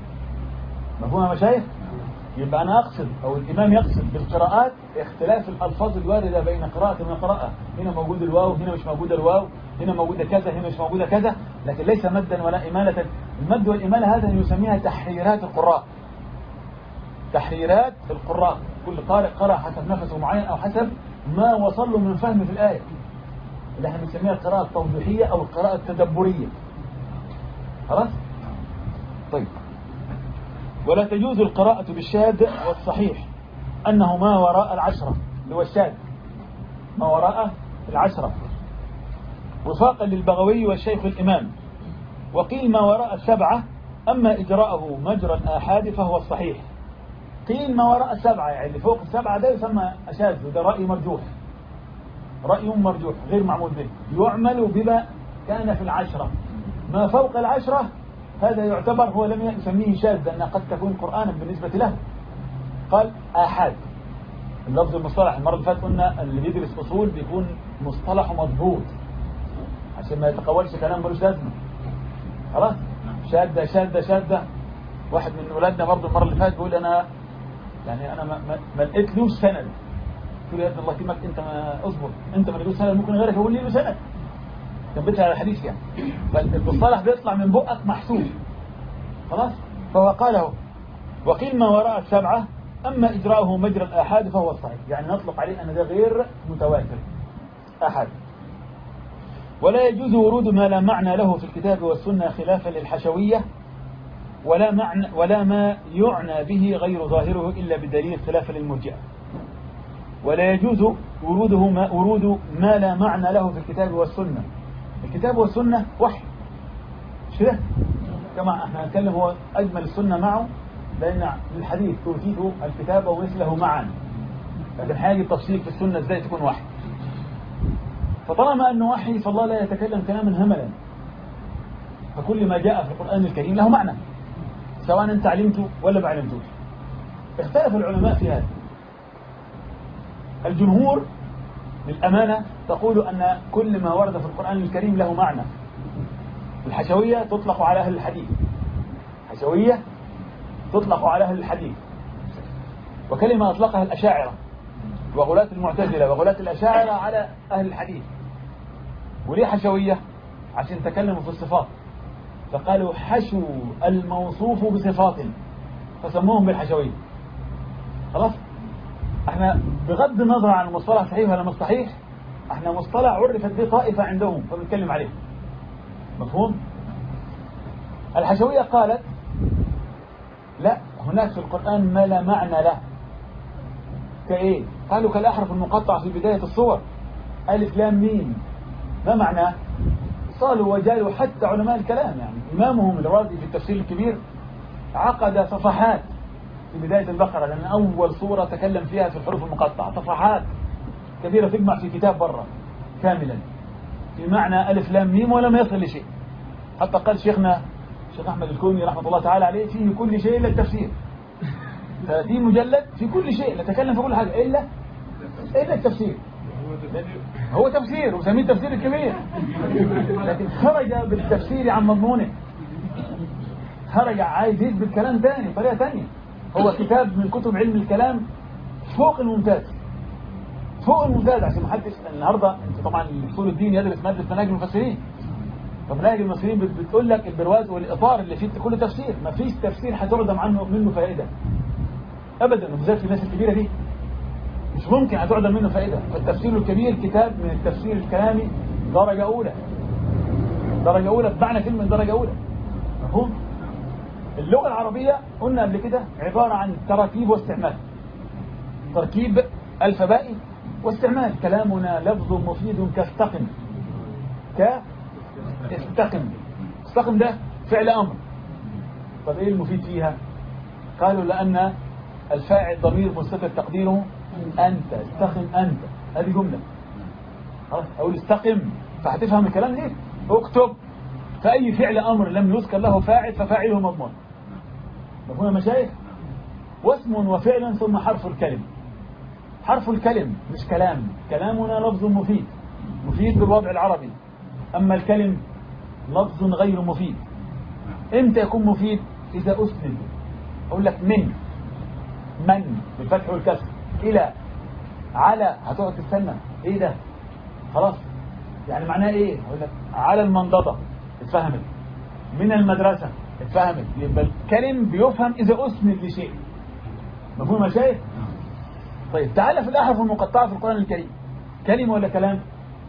Speaker 1: مفهوم يا مشايخ يبقى أنا أقصد أو الإمام يقصد بالقراءات اختلاف الألفاظ الواردة بين قراءة وقراءة هنا موجود الواو هنا مش موجود الواو هنا موجودة كذا هنا مش موجودة كذا لكن ليس مدا ولا إمالة المد والإمالة هذا يسميها تحريرات القراء تحريرات القراء كل قارئ قرأ حسب نفسه معين أو حسب ما وصل له من فهم في الآية اللي احنا بنسميها القراءة التوضيحية أو القراءة التدبرية خلاص طيب ولا تجوز القراءة بالشاذ والصحيح أنه ما وراء العشرة اللي هو الشاذ ما وراء العشرة وفاقا للبغوي والشيخ الإمام وقيل ما وراء السبعة أما إجراءه مجرى الآحاد فهو الصحيح قيل ما وراء السبعة يعني اللي فوق السبعة ده يسمى أشاذ وده رأي مرجوح رأي مرجوح غير معمول به يعمل بما كان في العشرة ما فوق العشرة هذا يعتبر هو لم يسميه شاذ لأنها قد تكون قرآنا بالنسبة له قال آحاد اللفظ المصطلح المرة اللي فاتت قلنا اللي بيدرس أصول بيكون مصطلحه مضبوط عشان ما يتقولش كلام ملوش لازمة خلاص شاذة شاذة شاذة واحد من ولادنا برضه المرة اللي فاتت بيقول أنا يعني أنا ما, ما, ما لقيتلوش سند قلت له يا ابن الله يكرمك أنت ما اصبر أنت ما لقيتلوش سند ممكن غيرك يقول لي له سند ثبتها على الحديث يعني فالمصطلح بيطلع من بقك محسوب خلاص فهو قاله وقيل ما وراء السبعة أما إجراؤه مجرى الآحاد فهو الصحيح يعني نطلق عليه أن ده غير متواتر أحد ولا يجوز ورود ما لا معنى له في الكتاب والسنة خلافا للحشوية ولا معنى ولا ما يعنى به غير ظاهره إلا بدليل خلافا للمرجئة ولا يجوز وروده ما ورود ما لا معنى له في الكتاب والسنة الكتاب والسنة وحي مش كده كما احنا هنتكلم هو اجمل السنه معه لان الحديث توتيت الكتاب ومثله معا لكن حاجه التفصيل في السنه ازاي تكون وحي فطالما انه وحي فالله لا يتكلم كلاما هملا فكل ما جاء في القران الكريم له معنى سواء انت علمته ولا ما علمتوش اختلف العلماء في هذا الجمهور للأمانة تقول أن كل ما ورد في القرآن الكريم له معنى الحشوية تطلق على أهل الحديث حشوية تطلق على أهل الحديث وكلمة أطلقها الأشاعرة وغلاة المعتزلة وغلاة الأشاعرة على أهل الحديث وليه حشوية عشان تكلموا في الصفات فقالوا حشو الموصوف بصفات فسموهم بالحشوية خلاص احنا بغض النظر عن المصطلح صحيح ولا مش صحيح احنا مصطلح عرفت به طائفة عندهم فبنتكلم عليه مفهوم الحشوية قالت لا هناك في القرآن ما لا معنى له كايه قالوا كالأحرف المقطع في بداية الصور ألف لام ميم ما معناه صالوا وجالوا حتى علماء الكلام يعني إمامهم الرازي في التفسير الكبير عقد صفحات في بداية البقرة لأن أول صورة تكلم فيها في الحروف المقطعة صفحات كثيرة تجمع في كتاب برا كاملا في معنى ألف لام ميم ولم يصل لشيء حتى قال شيخنا الشيخ أحمد الكوني رحمة الله تعالى عليه فيه كل شيء إلا التفسير 30 مجلد في كل شيء نتكلم في كل حاجة إلا إلا التفسير هو تفسير وسميه التفسير الكبير لكن خرج بالتفسير عن مضمونه خرج عايز يثبت كلام ثاني بطريقه ثانيه هو كتاب من كتب علم الكلام فوق الممتاز فوق الممتاز عشان ما حدش النهارده انت طبعا اصول الدين يدرس ماده مناهج المفسرين فمناهج المفسرين بت- بتقول لك البرواز والاطار اللي فيه كله تفسير ما فيش تفسير هتعدم عنه منه فائده ابدا وبالذات في الناس الكبيره دي مش ممكن هتعدم منه فائده فالتفسير الكبير كتاب من التفسير الكلامي درجه اولى درجه اولى بمعنى كلمه درجه اولى مفهوم اللغة العربية قلنا قبل كده عبارة عن تراكيب واستعمال تركيب الفبائي واستعمال كلامنا لفظ مفيد كاستقم ك استقم استقم ده فعل أمر طب إيه المفيد فيها قالوا لأن الفاعل ضمير مستتر تقديره أنت استقم أنت هذه جملة خلاص أقول استقم فهتفهم الكلام ليه اكتب فأي فعل أمر لم يذكر له فاعل ففاعله مضمون مفهوم يا مشايخ واسم وفعل ثم حرف الكلم حرف الكلم مش كلام كلامنا لفظ مفيد مفيد بالوضع العربي أما الكلم لفظ غير مفيد امتى يكون مفيد إذا أسند أقول لك من من بالفتح والكسر إلى على هتقعد تستنى إيه ده خلاص يعني معناه إيه أقول لك على المنضدة اتفهمت من المدرسة اتفهمت يبقى الكلم بيفهم إذا أسند لشيء مفهوم يا شيخ طيب تعالى في الأحرف المقطعة في القرآن الكريم كلمة ولا كلام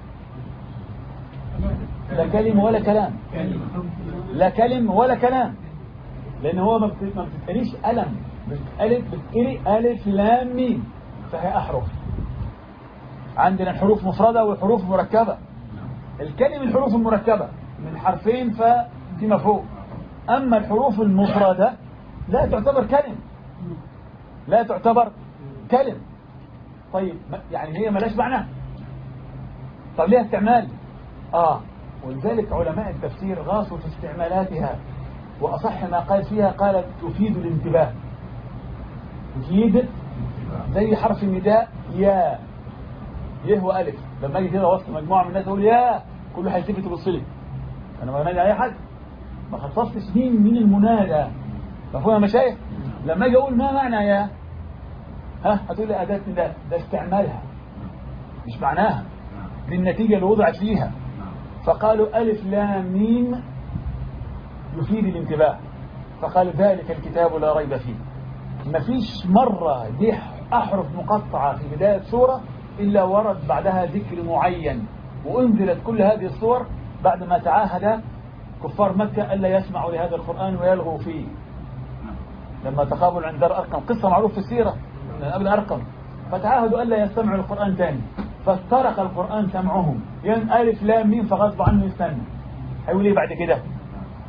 Speaker 1: لا كلمة ولا كلام لا كلم ولا كلام لأن هو ما بت- ما بتتقريش ألم ألف بتتقري ألف لام ميم فهي أحرف عندنا الحروف مفردة والحروف مركبة الكلم الحروف المركبة من حرفين ففيما فوق أما الحروف المفردة لا تعتبر كلم لا تعتبر كلم طيب ما- يعني هي ملاش معنى طب ليها استعمال آه ولذلك علماء التفسير غاصوا في استعمالاتها وأصح ما قال فيها قال تفيد الانتباه تفيد زي حرف النداء يا يه وألف لما أجي كده وسط مجموعة من الناس أقول يا كله هيلتفت يبص لي أنا ما بنادي أي حد ما خصصتش مين مين المنادى مفهوم يا مشايخ لما أجي أقول ما معنى يا ها هتقول لي أداة نداء ده استعمالها مش معناها دي النتيجة اللي وضعت فيها فقالوا ألف لام ميم يفيد الانتباه فقال ذلك الكتاب لا ريب فيه مفيش مرة دي أحرف مقطعة في بداية سورة إلا ورد بعدها ذكر معين وأنزلت كل هذه الصور بعد ما تعاهد كفار مكة ألا يسمعوا لهذا القرآن ويلغوا فيه لما تقابل عند دار أرقم قصة معروف في السيرة من قبل أرقم فتعاهدوا ألا يستمعوا للقرآن تاني فاسترق القرآن سمعهم ين ألف لام ميم فغصب عنه يستنى هيقول ايه بعد كده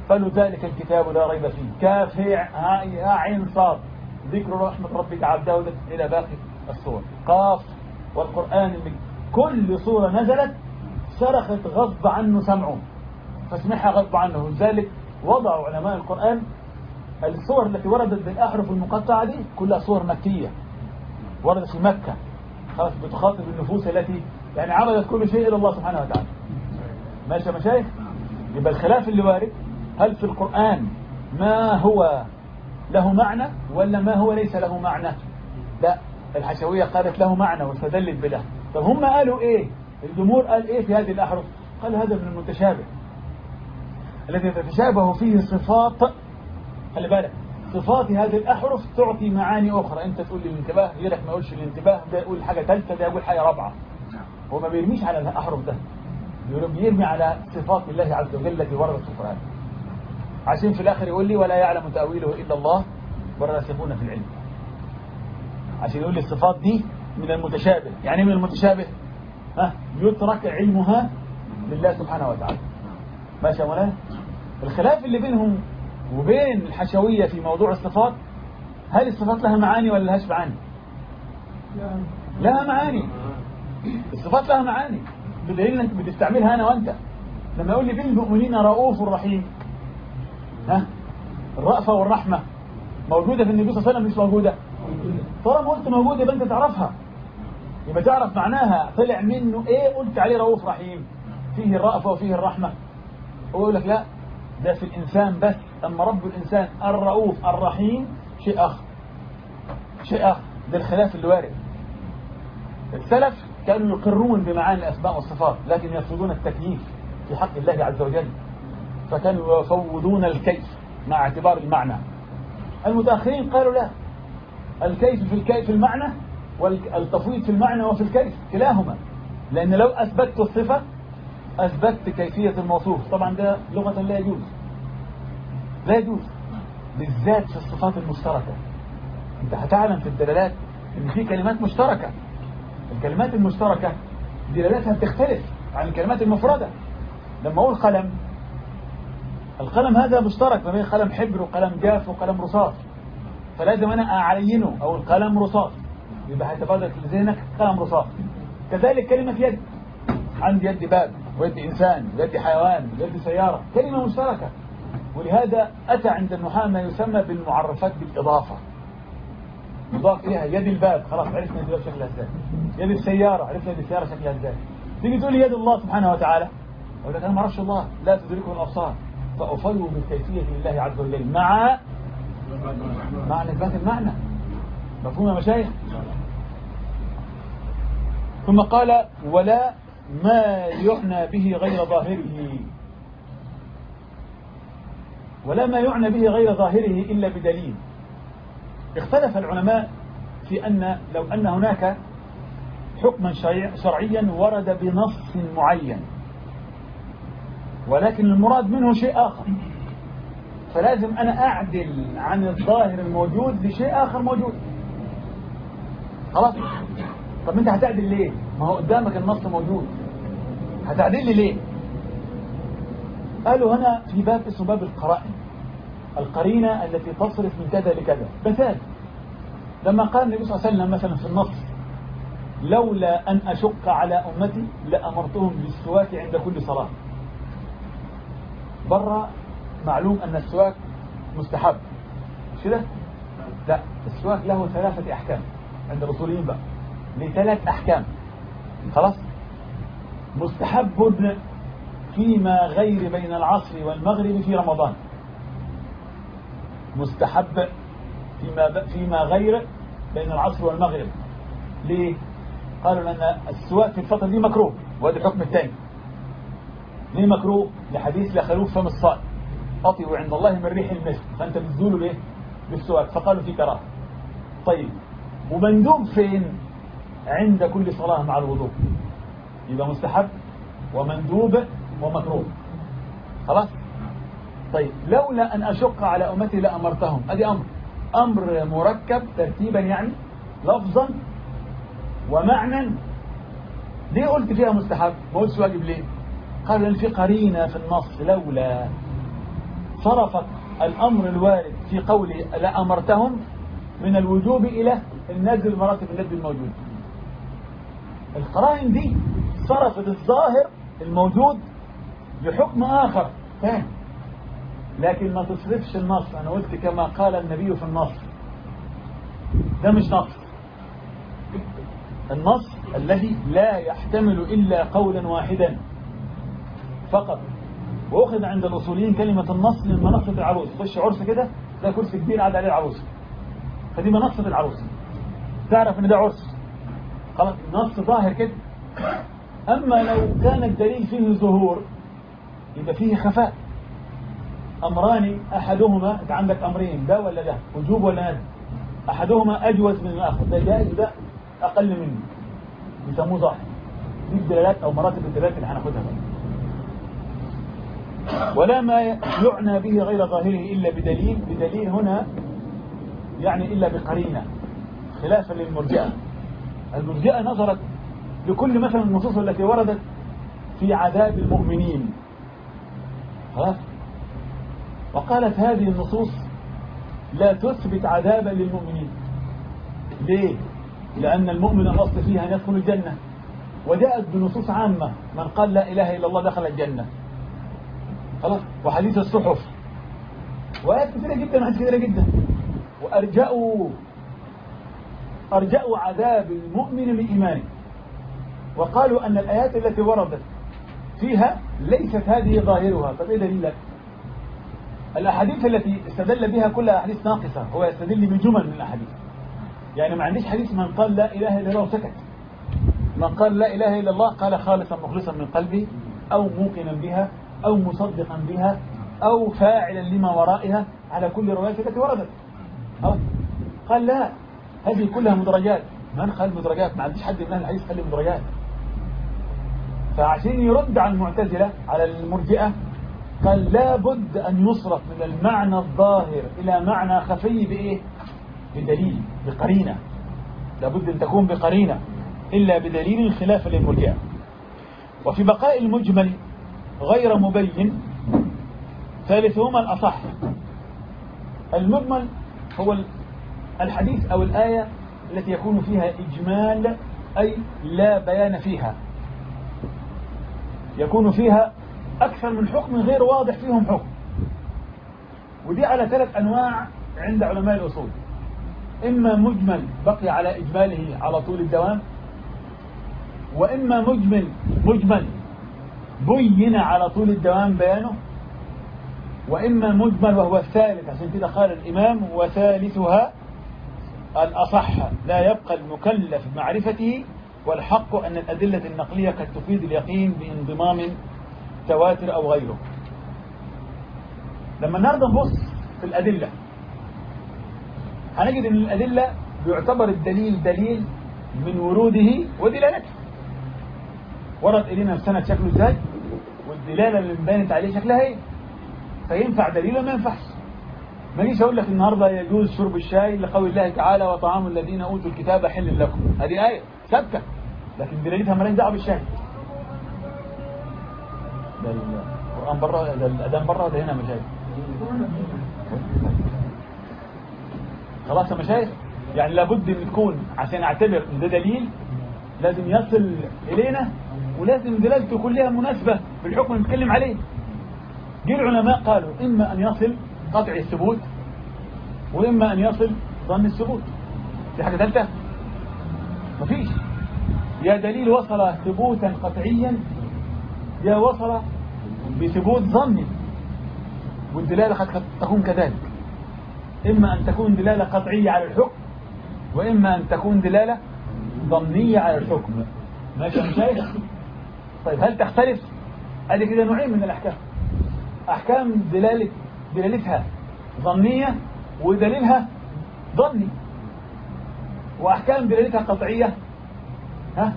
Speaker 1: قالوا ذلك الكتاب لا ريب فيه كاف هي ها عين صاد ذكر رحمة ربك عبده إلى باقي الصور قاف والقرآن اللي كل صورة نزلت صرخت غضب عنه سمعه فاسمعها غضب عنه لذلك وضعوا علماء القرآن الصور التي وردت بالأحرف المقطعة دي كلها صور مكية وردت في مكة خلاص بتخاطب النفوس التي يعني عملت كل شيء إلى الله سبحانه وتعالى ماشي يا مشايخ يبقى الخلاف اللي وارد هل في القرآن ما هو له معنى ولا ما هو ليس له معنى لا الحشوية قالت له معنى واستدلت بله طب هم قالوا ايه الجمهور قال ايه في هذه الأحرف قال هذا من المتشابه الذي تتشابه فيه صفات خلي بالك صفات هذه الأحرف تعطي معاني أخرى أنت تقول لي الانتباه غيرك ما يقولش الانتباه ده يقول حاجة ثالثة ده يقول حاجة رابعة هو ما بيرميش على الأحرف ده بيرمي على صفات الله عز وجل التي وردت في القرآن عشان في الآخر يقول لي ولا يعلم تأويله إلا الله والراسخون في العلم عشان يقول لي الصفات دي من المتشابه يعني من المتشابه ها يترك علمها لله سبحانه وتعالى ماشي يا مولانا الخلاف اللي بينهم وبين الحشوية في موضوع الصفات هل الصفات لها معاني ولا لهاش معاني لها معاني الصفات لها معاني بدليل انك بتستعملها انا وانت لما يقول لي بالمؤمنين رؤوف رحيم ها الرأفة والرحمة موجودة في النبي صلى الله عليه وسلم مش موجودة طالما قلت موجودة يبقى انت تعرفها يبقى تعرف معناها طلع منه ايه قلت عليه رؤوف رحيم فيه الرأفة وفيه الرحمة هو يقول لك لا ده في الإنسان بس أما رب الإنسان الرؤوف الرحيم شيء آخر شيء آخر ده الخلاف اللي وارد السلف كانوا يقرون بمعاني الأسماء والصفات لكن يرفضون التكييف في حق الله عز وجل فكانوا يفوضون الكيف مع اعتبار المعنى المتأخرين قالوا لا الكيف في الكيف في المعنى والتفويض في المعنى وفي الكيف كلاهما لأن لو أثبتت الصفة أثبتت كيفية الموصوف طبعا ده لغة لا يجوز لا يجوز بالذات في الصفات المشتركة انت هتعلم في الدلالات ان في كلمات مشتركة الكلمات المشتركة دلالاتها بتختلف عن الكلمات المفردة لما اقول قلم القلم هذا مشترك ما بين قلم حبر وقلم جاف وقلم رصاص فلازم انا اعينه او القلم رصاص يبقى هيتبادر في ذهنك قلم رصاص كذلك كلمة يد عندي يد باب ويد إنسان ويد حيوان ويد سيارة كلمة مشتركة ولهذا أتى عند النحاة ما يسمى بالمعرفات بالإضافة يضاف إليها يد الباب خلاص عرفنا الباب شكلها ازاي يد السيارة عرفنا يد السيارة شكلها ازاي تيجي تقول لي يد الله سبحانه وتعالى أقول لك أنا ما اعرفش الله لا تدركه الأبصار فأفوض بالكيفية لله عز وجل مع مع نسبات المعنى مفهوم يا مشايخ ثم قال ولا ما يعنى به غير ظاهره ولا ما يعنى به غير ظاهره إلا بدليل اختلف العلماء في أن لو أن هناك حكما شرعيا ورد بنص معين ولكن المراد منه شيء آخر فلازم أنا أعدل عن الظاهر الموجود لشيء آخر موجود خلاص طب انت هتعدل ليه ما هو قدامك النص موجود هتعدل لي ليه قالوا هنا في باب اسمه باب القرائن القرينة التي تصرف من كذا لكذا مثال لما قال النبي صلى الله عليه وسلم مثلا في النص لولا أن أشق على أمتي لأمرتهم بالسواك عند كل صلاة برا معلوم أن السواك مستحب مش كده؟ لا السواك له ثلاثة أحكام عند الأصوليين بقى لثلاث أحكام خلاص مستحب فيما غير بين العصر والمغرب في رمضان مستحب فيما فيما غير بين العصر والمغرب ليه قالوا لأن السواك في الفترة دي مكروه وهذا الحكم الثاني ليه مكروه لحديث لخلوف فم الصائم أطيب عند الله من ريح المسك فأنت بتزوله ليه بالسواك فقالوا في كراهه طيب ومندوب فين عند كل صلاة مع الوضوء يبقى مستحب ومندوب ومكروه خلاص طيب لولا أن أشق على أمتي لأمرتهم أدي أمر أمر مركب ترتيبا يعني لفظا ومعنى ليه قلت فيها مستحب ما قلتش واجب ليه قالوا لأن في قرينة في النص لولا صرفت الأمر الوارد في قوله لأمرتهم من الوجوب إلى النزل المراتب الذي الموجود القرائن دي صرفت الظاهر الموجود لحكم آخر ثاني لكن ما تصرفش النص أنا قلت كما قال النبي في النص ده مش نص النص الذي لا يحتمل إلا قولا واحدا فقط وأخذ عند الأصوليين كلمة النص من منصة العروس خش عرس كده ده كرسي كبير قاعد عليه العروس فدي منصة العروس تعرف ان ده عرس خلاص نص ظاهر كده أما لو كان الدليل فيه ظهور يبقى فيه خفاء أمران أحدهما أنت عندك أمرين ده ولا ده وجوب ولا ندب أحدهما أجوز من الآخر ده جائز ده أقل منه يسموه ظاهر دي الدلالات أو مراتب الدلالات اللي هناخدها بقى ولا ما يعنى به غير ظاهره إلا بدليل بدليل هنا يعني إلا بقرينة خلافا للمرجئة المرجئة نظرت لكل مثلا النصوص التي وردت في عذاب المؤمنين خلاص وقالت هذه النصوص لا تثبت عذابا للمؤمنين ليه لأن المؤمن الأصل فيها أن يدخل الجنة وجاءت بنصوص عامة من قال لا إله إلا الله دخل الجنة خلاص وحديث الصحف وآيات كثيرة جدا وحديث كثيرة جدا وأرجأوا أرجأوا عذاب المؤمن بإيمانه وقالوا أن الآيات التي وردت فيها ليست هذه ظاهرها طب إيه دليلك الأحاديث التي استدل بها كلها أحاديث ناقصة هو يستدل بجمل من الأحاديث يعني ما عنديش حديث من قال لا إله إلا الله وسكت من قال لا إله إلا الله قال خالصا مخلصا من قلبه أو موقنا بها أو مصدقا بها أو فاعلا لما ورائها على كل رواية التي وردت أو قال لا هذه كلها مدرجات من قال مدرجات ما عنديش حد من أهل الحديث قال مدرجات فعشان يرد على المعتزلة على المرجئة قال لا بد أن يصرف من المعنى الظاهر إلى معنى خفي بإيه بدليل بقرينة لابد أن تكون بقرينة إلا بدليل خلاف للمرجئة وفي بقاء المجمل غير مبين ثالثهما الأصح المجمل هو الحديث أو الآية التي يكون فيها إجمال أي لا بيان فيها يكون فيها أكثر من حكم غير واضح فيهم حكم ودي على ثلاث أنواع عند علماء الأصول إما مجمل بقي على إجماله على طول الدوام وإما مجمل مجمل بين على طول الدوام بيانه وإما مجمل وهو الثالث عشان كده قال الإمام وثالثها الأصح لا يبقى المكلف بمعرفته والحق أن الأدلة النقلية قد تفيد اليقين بانضمام تواتر أو غيره لما النهارده نبص في الأدلة هنجد أن الأدلة بيعتبر الدليل دليل من وروده ودلالته ورد إلينا السند شكله ازاي والدلالة اللي بانت عليه شكلها ايه فينفع دليل وما ينفعش ما جيش اقول لك النهارده يجوز شرب الشاي لقول الله تعالى وطعام الذين اوتوا الكتاب حل لكم هذه ايه ثابته لكن دلالتها مالهاش دعوه بالشاي ده القران بره ده الاذان بره ده هنا مشايخ خلاص يا مشايخ يعني لابد ان تكون عشان اعتبر ان ده دليل لازم يصل الينا ولازم دلالته كلها مناسبة بالحكم اللي نتكلم عليه جه العلماء قالوا إما أن يصل قطع الثبوت وإما أن يصل ظن الثبوت في حاجة ثالثة مفيش يا دليل وصل ثبوتا قطعيا يا وصل بثبوت ظني والدلالة قد تكون كذلك إما أن تكون دلالة قطعية على الحكم وإما أن تكون دلالة ظنية على الحكم ماشي يا شايف طيب هل تختلف ادي كده نوعين من الاحكام احكام دلاله دلالتها ظنيه ودليلها ظني واحكام دلالتها قطعيه ها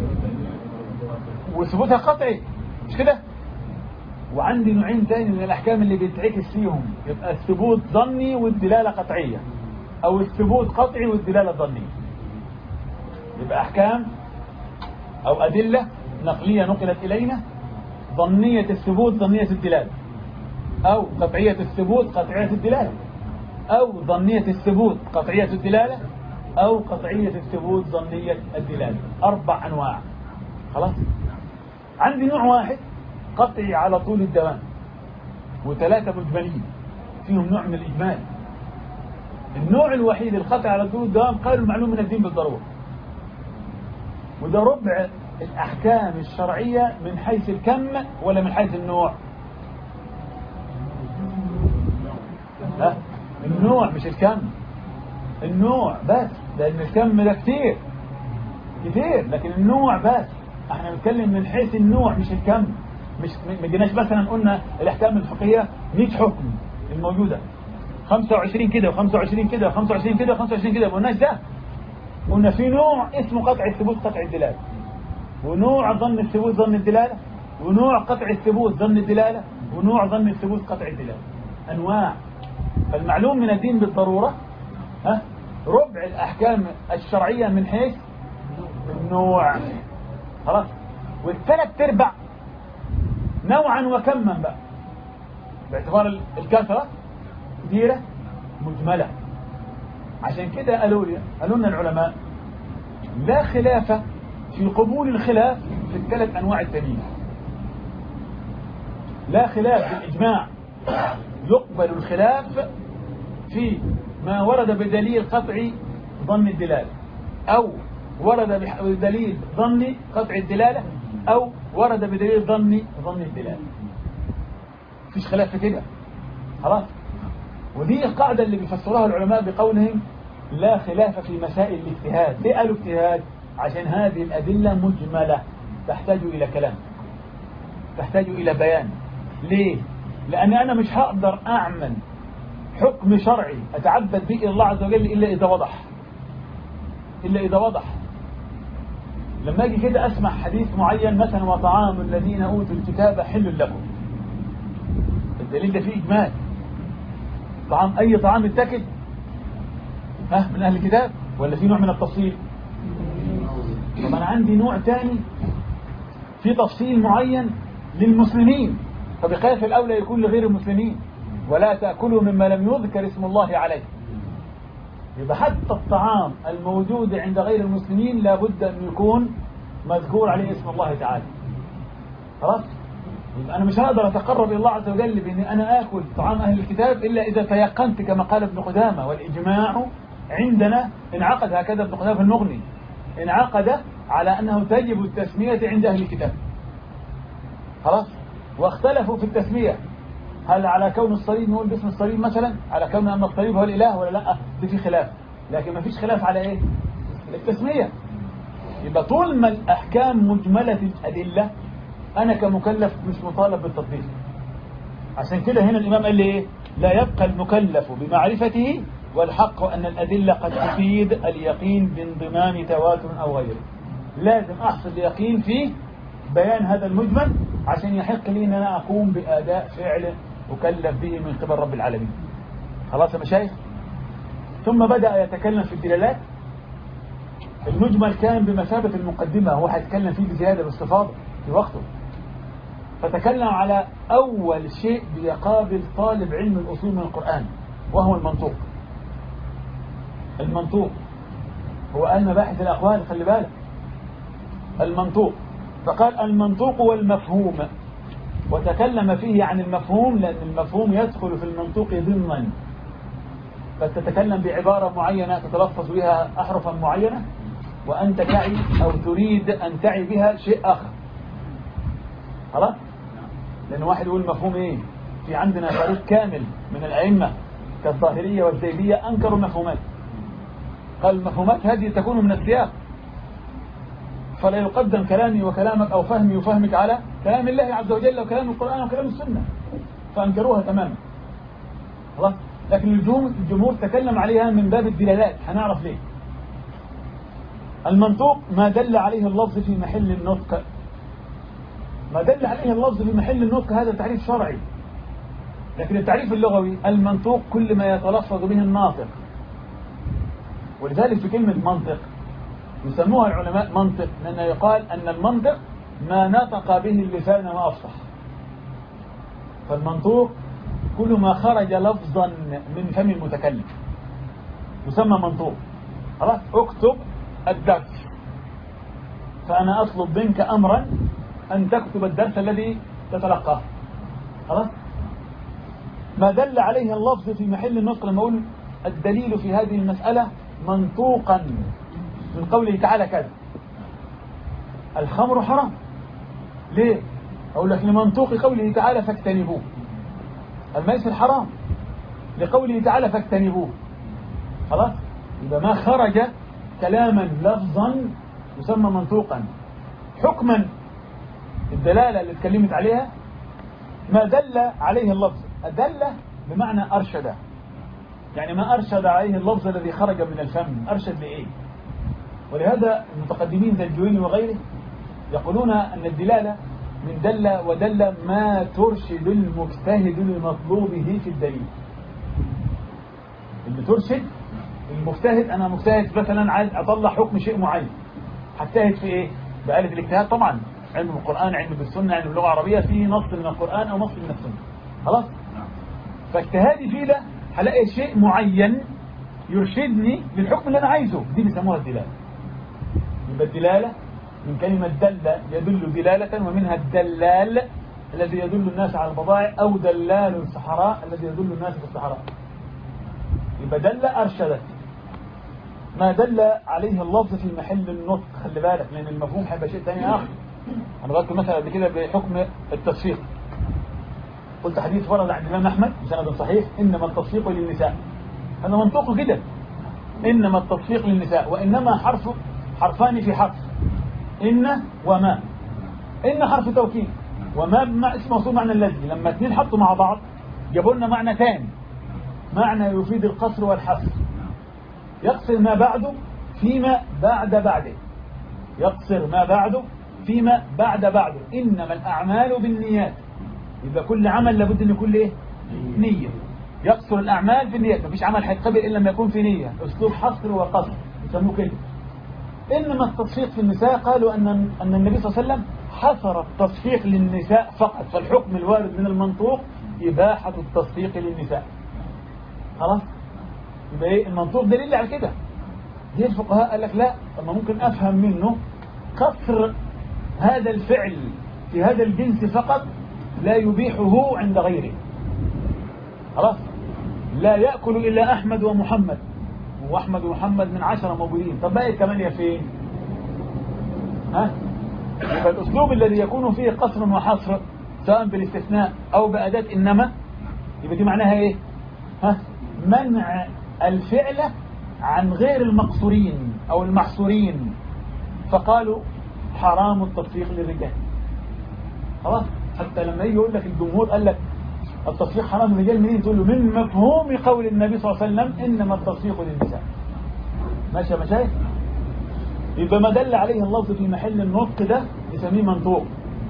Speaker 1: وثبوتها قطعي مش كده وعندي نوعين تاني من الاحكام اللي بيتعكس فيهم يبقى الثبوت ظني والدلاله قطعيه او الثبوت قطعي والدلاله ظنيه يبقى احكام او ادله نقلية نقلت إلينا ظنية الثبوت ظنية الدلالة أو قطعية الثبوت قطعية الدلالة أو ظنية الثبوت قطعية الدلالة أو قطعية الثبوت ظنية الدلالة أربع أنواع خلاص عندي نوع واحد قطعي على طول الدوام وثلاثة مجملين فيهم نوع من الإجمال النوع الوحيد القطعي على طول الدوام قالوا المعلوم من الدين بالضرورة وده ربع الأحكام الشرعية من حيث الكم ولا من حيث النوع ها النوع مش الكم النوع بس لأن الكم ده كتير كتير لكن النوع بس احنا بنتكلم من حيث النوع مش الكم مش ما جيناش مثلا قلنا الاحكام الفقهيه 100 حكم الموجوده 25 كده و25 كده و25 كده و25 كده ما قلناش ده قلنا في نوع اسمه قطع الثبوت قطع الدلاله ونوع ظن الثبوت ظن الدلاله ونوع قطع الثبوت ظن الدلاله ونوع ظن الثبوت قطع الدلاله انواع فالمعلوم من الدين بالضروره ها ربع الاحكام الشرعيه من حيث النوع خلاص والثلاث ارباع نوعا وكما بقى باعتبار الكثرة كثيرة مجملة عشان كده قالوا لي قالوا لنا العلماء لا خلاف في قبول الخلاف في الثلاث أنواع التانيين لا خلاف بالإجماع يقبل الخلاف في ما ورد بدليل قطعي ظن الدلالة أو ورد بدليل ظني قطع الدلالة أو ورد بدليل ظني ظن الدلالة مفيش خلاف في كده خلاص ودي القاعدة اللي بيفسروها العلماء بقولهم لا خلاف في مسائل الاجتهاد ليه قالوا اجتهاد عشان هذه الأدلة مجملة تحتاج إلى كلام تحتاج إلى بيان ليه لأن أنا مش هقدر أعمل حكم شرعي أتعبد به إلى الله عز وجل إلا إذا وضح إلا إذا وضح لما أجي كده أسمع حديث معين مثلا وطعام الذين أوتوا الكتاب حل لكم الدليل ده فيه إجمال طعام أي طعام اتكد ها من أهل الكتاب ولا في نوع من التفصيل طب أنا عندي نوع تاني في تفصيل معين للمسلمين فبخلاف الأولى يكون لغير المسلمين ولا تأكلوا مما لم يذكر اسم الله عليه يبقى حتى الطعام الموجود عند غير المسلمين لابد أن يكون مذكور عليه اسم الله تعالى خلاص يبقى أنا مش هقدر أتقرب إلى الله عز وجل بأني أنا آكل طعام أهل الكتاب إلا إذا تيقنت كما قال ابن قدامة والإجماع عندنا انعقد هكذا ابن قدامة في المغني انعقد على أنه تجب التسمية عند أهل الكتاب خلاص واختلفوا في التسمية هل على كون الصليب نقول باسم الصليب مثلا على كون أن الصليب هو الإله ولا لا دي في خلاف لكن ما فيش خلاف على إيه التسمية يبقى طول ما الأحكام مجملة الأدلة أنا كمكلف مش مطالب بالتطبيق عشان كده هنا الإمام قال لي إيه لا يبقى المكلف بمعرفته والحق أن الأدلة قد تفيد اليقين بانضمام تواتر أو غيره لازم أحصل يقين في بيان هذا المجمل عشان يحق لي أن أنا أقوم بأداء فعل أكلف به من قبل رب العالمين خلاص يا مشايخ ثم بدأ يتكلم في الدلالات المجمل كان بمثابة المقدمة هو هيتكلم فيه بزيادة باستفاضة في وقته فتكلم على أول شيء بيقابل طالب علم الأصول من القرآن وهو المنطوق المنطوق هو قال مباحث الأقوال خلي بالك المنطوق فقال المنطوق والمفهوم وتكلم فيه عن المفهوم لأن المفهوم يدخل في المنطوق ضمنا فتتكلم بعبارة معينة تتلفظ بها أحرفا معينة وأنت تعي أو تريد أن تعي بها شيء آخر خلاص لأن واحد يقول مفهوم إيه في عندنا فريق كامل من الأئمة كالظاهرية والزيدية أنكروا المفهومات قال المفهومات هذه تكون من السياق فلا يقدم كلامي وكلامك أو فهمي وفهمك على كلام الله عز وجل وكلام القرآن وكلام السنة فأنكروها تماما خلاص لكن الجمهور, الجمهور تكلم عليها من باب الدلالات هنعرف ليه المنطوق ما دل عليه اللفظ في محل النطق ما دل عليه اللفظ في محل النطق هذا تعريف شرعي لكن التعريف اللغوي المنطوق كل ما يتلفظ به الناطق ولذلك في كلمة منطق يسموها العلماء منطق لأنه يقال أن المنطق ما نطق به اللسان وأفصح فالمنطوق كل ما خرج لفظا من فم المتكلم يسمى منطوق خلاص اكتب الدرس فأنا أطلب منك أمرا أن تكتب الدرس الذي تتلقاه خلاص ما دل عليه اللفظ في محل النطق لما أقول الدليل في هذه المسألة منطوقا من قوله تعالى كذا الخمر حرام ليه أقول لك لمنطوق قوله تعالى فاجتنبوه الميسر حرام لقوله تعالى فاجتنبوه خلاص إذا ما خرج كلاما لفظا يسمى منطوقا حكما الدلالة اللي اتكلمت عليها ما دل عليه اللفظ أدل بمعنى أرشد يعني ما أرشد عليه اللفظ الذي خرج من الفم أرشد لإيه ولهذا المتقدمين ذا الجويني وغيره يقولون أن الدلالة من دل ودل ما ترشد المجتهد لمطلوبه في الدليل اللي ترشد المجتهد أنا مجتهد مثلا عايز أطلع حكم شيء معين هجتهد في إيه بآلة الاجتهاد طبعا علم القرآن علم بالسنة علم اللغة العربية فيه نص من القرآن أو نص من السنة خلاص فاجتهادي فيه ده هلاقي شيء معين يرشدني للحكم اللي أنا عايزه دي بيسموها الدلالة يبقى الدلالة من كلمة دل يدل دلالة ومنها الدلال الذي يدل الناس على البضائع أو دلال الصحراء الذي يدل الناس في الصحراء يبقى دل أرشدت ما دل عليه اللفظ في محل النطق خلي بالك لأن المفهوم هيبقى شيء ثاني آخر أنا ضربت مثلا قبل كده بحكم التصفيق قلت حديث ورد عن الإمام أحمد بسند صحيح إنما التصفيق للنساء هذا منطقه كده إنما التصفيق للنساء وإنما حرف حرفان في حرف إن وما إن حرف توكيد وما بما اسم موصول معنى الذي لما اثنين حطوا مع بعض جابوا لنا معنى ثاني معنى يفيد القصر والحصر يقصر ما بعده فيما بعد بعده يقصر ما بعده فيما بعد بعده إنما الأعمال بالنيات يبقى كل عمل لابد أن يكون له نية يقصر الأعمال في النيات مفيش عمل هيتقبل إلا لما يكون في نية أسلوب حصر وقصر يسموه كده إنما التصفيق في النساء قالوا أن أن النبي صلى الله عليه وسلم حصر التصفيق للنساء فقط فالحكم الوارد من المنطوق إباحة التصفيق للنساء خلاص يبقى إيه المنطوق دليل على كده دي الفقهاء قال لك لا طب ما ممكن أفهم منه قصر هذا الفعل في هذا الجنس فقط لا يبيحه عند غيره خلاص لا يأكل إلا أحمد ومحمد وأحمد ومحمد من عشرة موجودين طب باقي الثمانية فين ها يبقى الأسلوب الذي يكون فيه قصر وحصر سواء بالاستثناء أو بأداة إنما يبقى دي معناها إيه ها منع الفعل عن غير المقصورين أو المحصورين فقالوا حرام التصفيق للرجال خلاص حتى لما يجي يقول لك الجمهور قال لك التصفيق حرام للرجال منين تقول له من مفهوم قول النبي صلى الله عليه وسلم إنما التصفيق للنساء ماشي يا مشايخ يبقى ما دل عليه اللفظ في محل النطق ده يسميه منطوق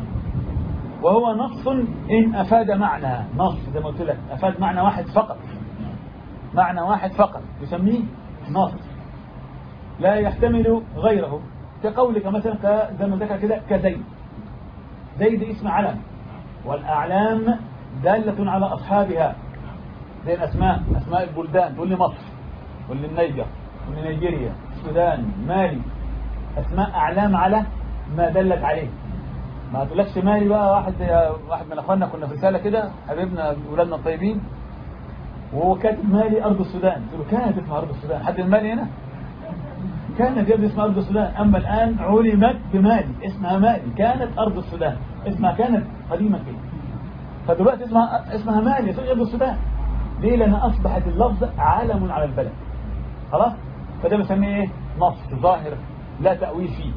Speaker 1: وهو نص إن أفاد معنى نص زي ما قلت لك أفاد معنى واحد فقط معنى واحد فقط يسميه نص لا يحتمل غيره كقولك مثلا زي ما ذكر كده كزيد زيد اسم علم والأعلام دالة على أصحابها زي الأسماء أسماء البلدان تقول لي مصر تقول لي النيجر تقول لي نيجيريا السودان مالي أسماء أعلام على ما دلت عليه ما تقولكش مالي بقى واحد واحد من أخواننا كنا في رسالة كده حبيبنا أولادنا الطيبين وهو كاتب مالي أرض السودان تقول له كانت اسمها أرض السودان حد المالي هنا كانت يبدو اسمها أرض السودان أما الآن علمت بمالي اسمها مالي كانت أرض السودان اسمها كانت قديمة كده فدلوقتي اسمها اسمها مالي يصير أرض السودان ليه لأن أصبحت اللفظ علم على البلد خلاص فده بسميه ايه نص ظاهر لا تأويل فيه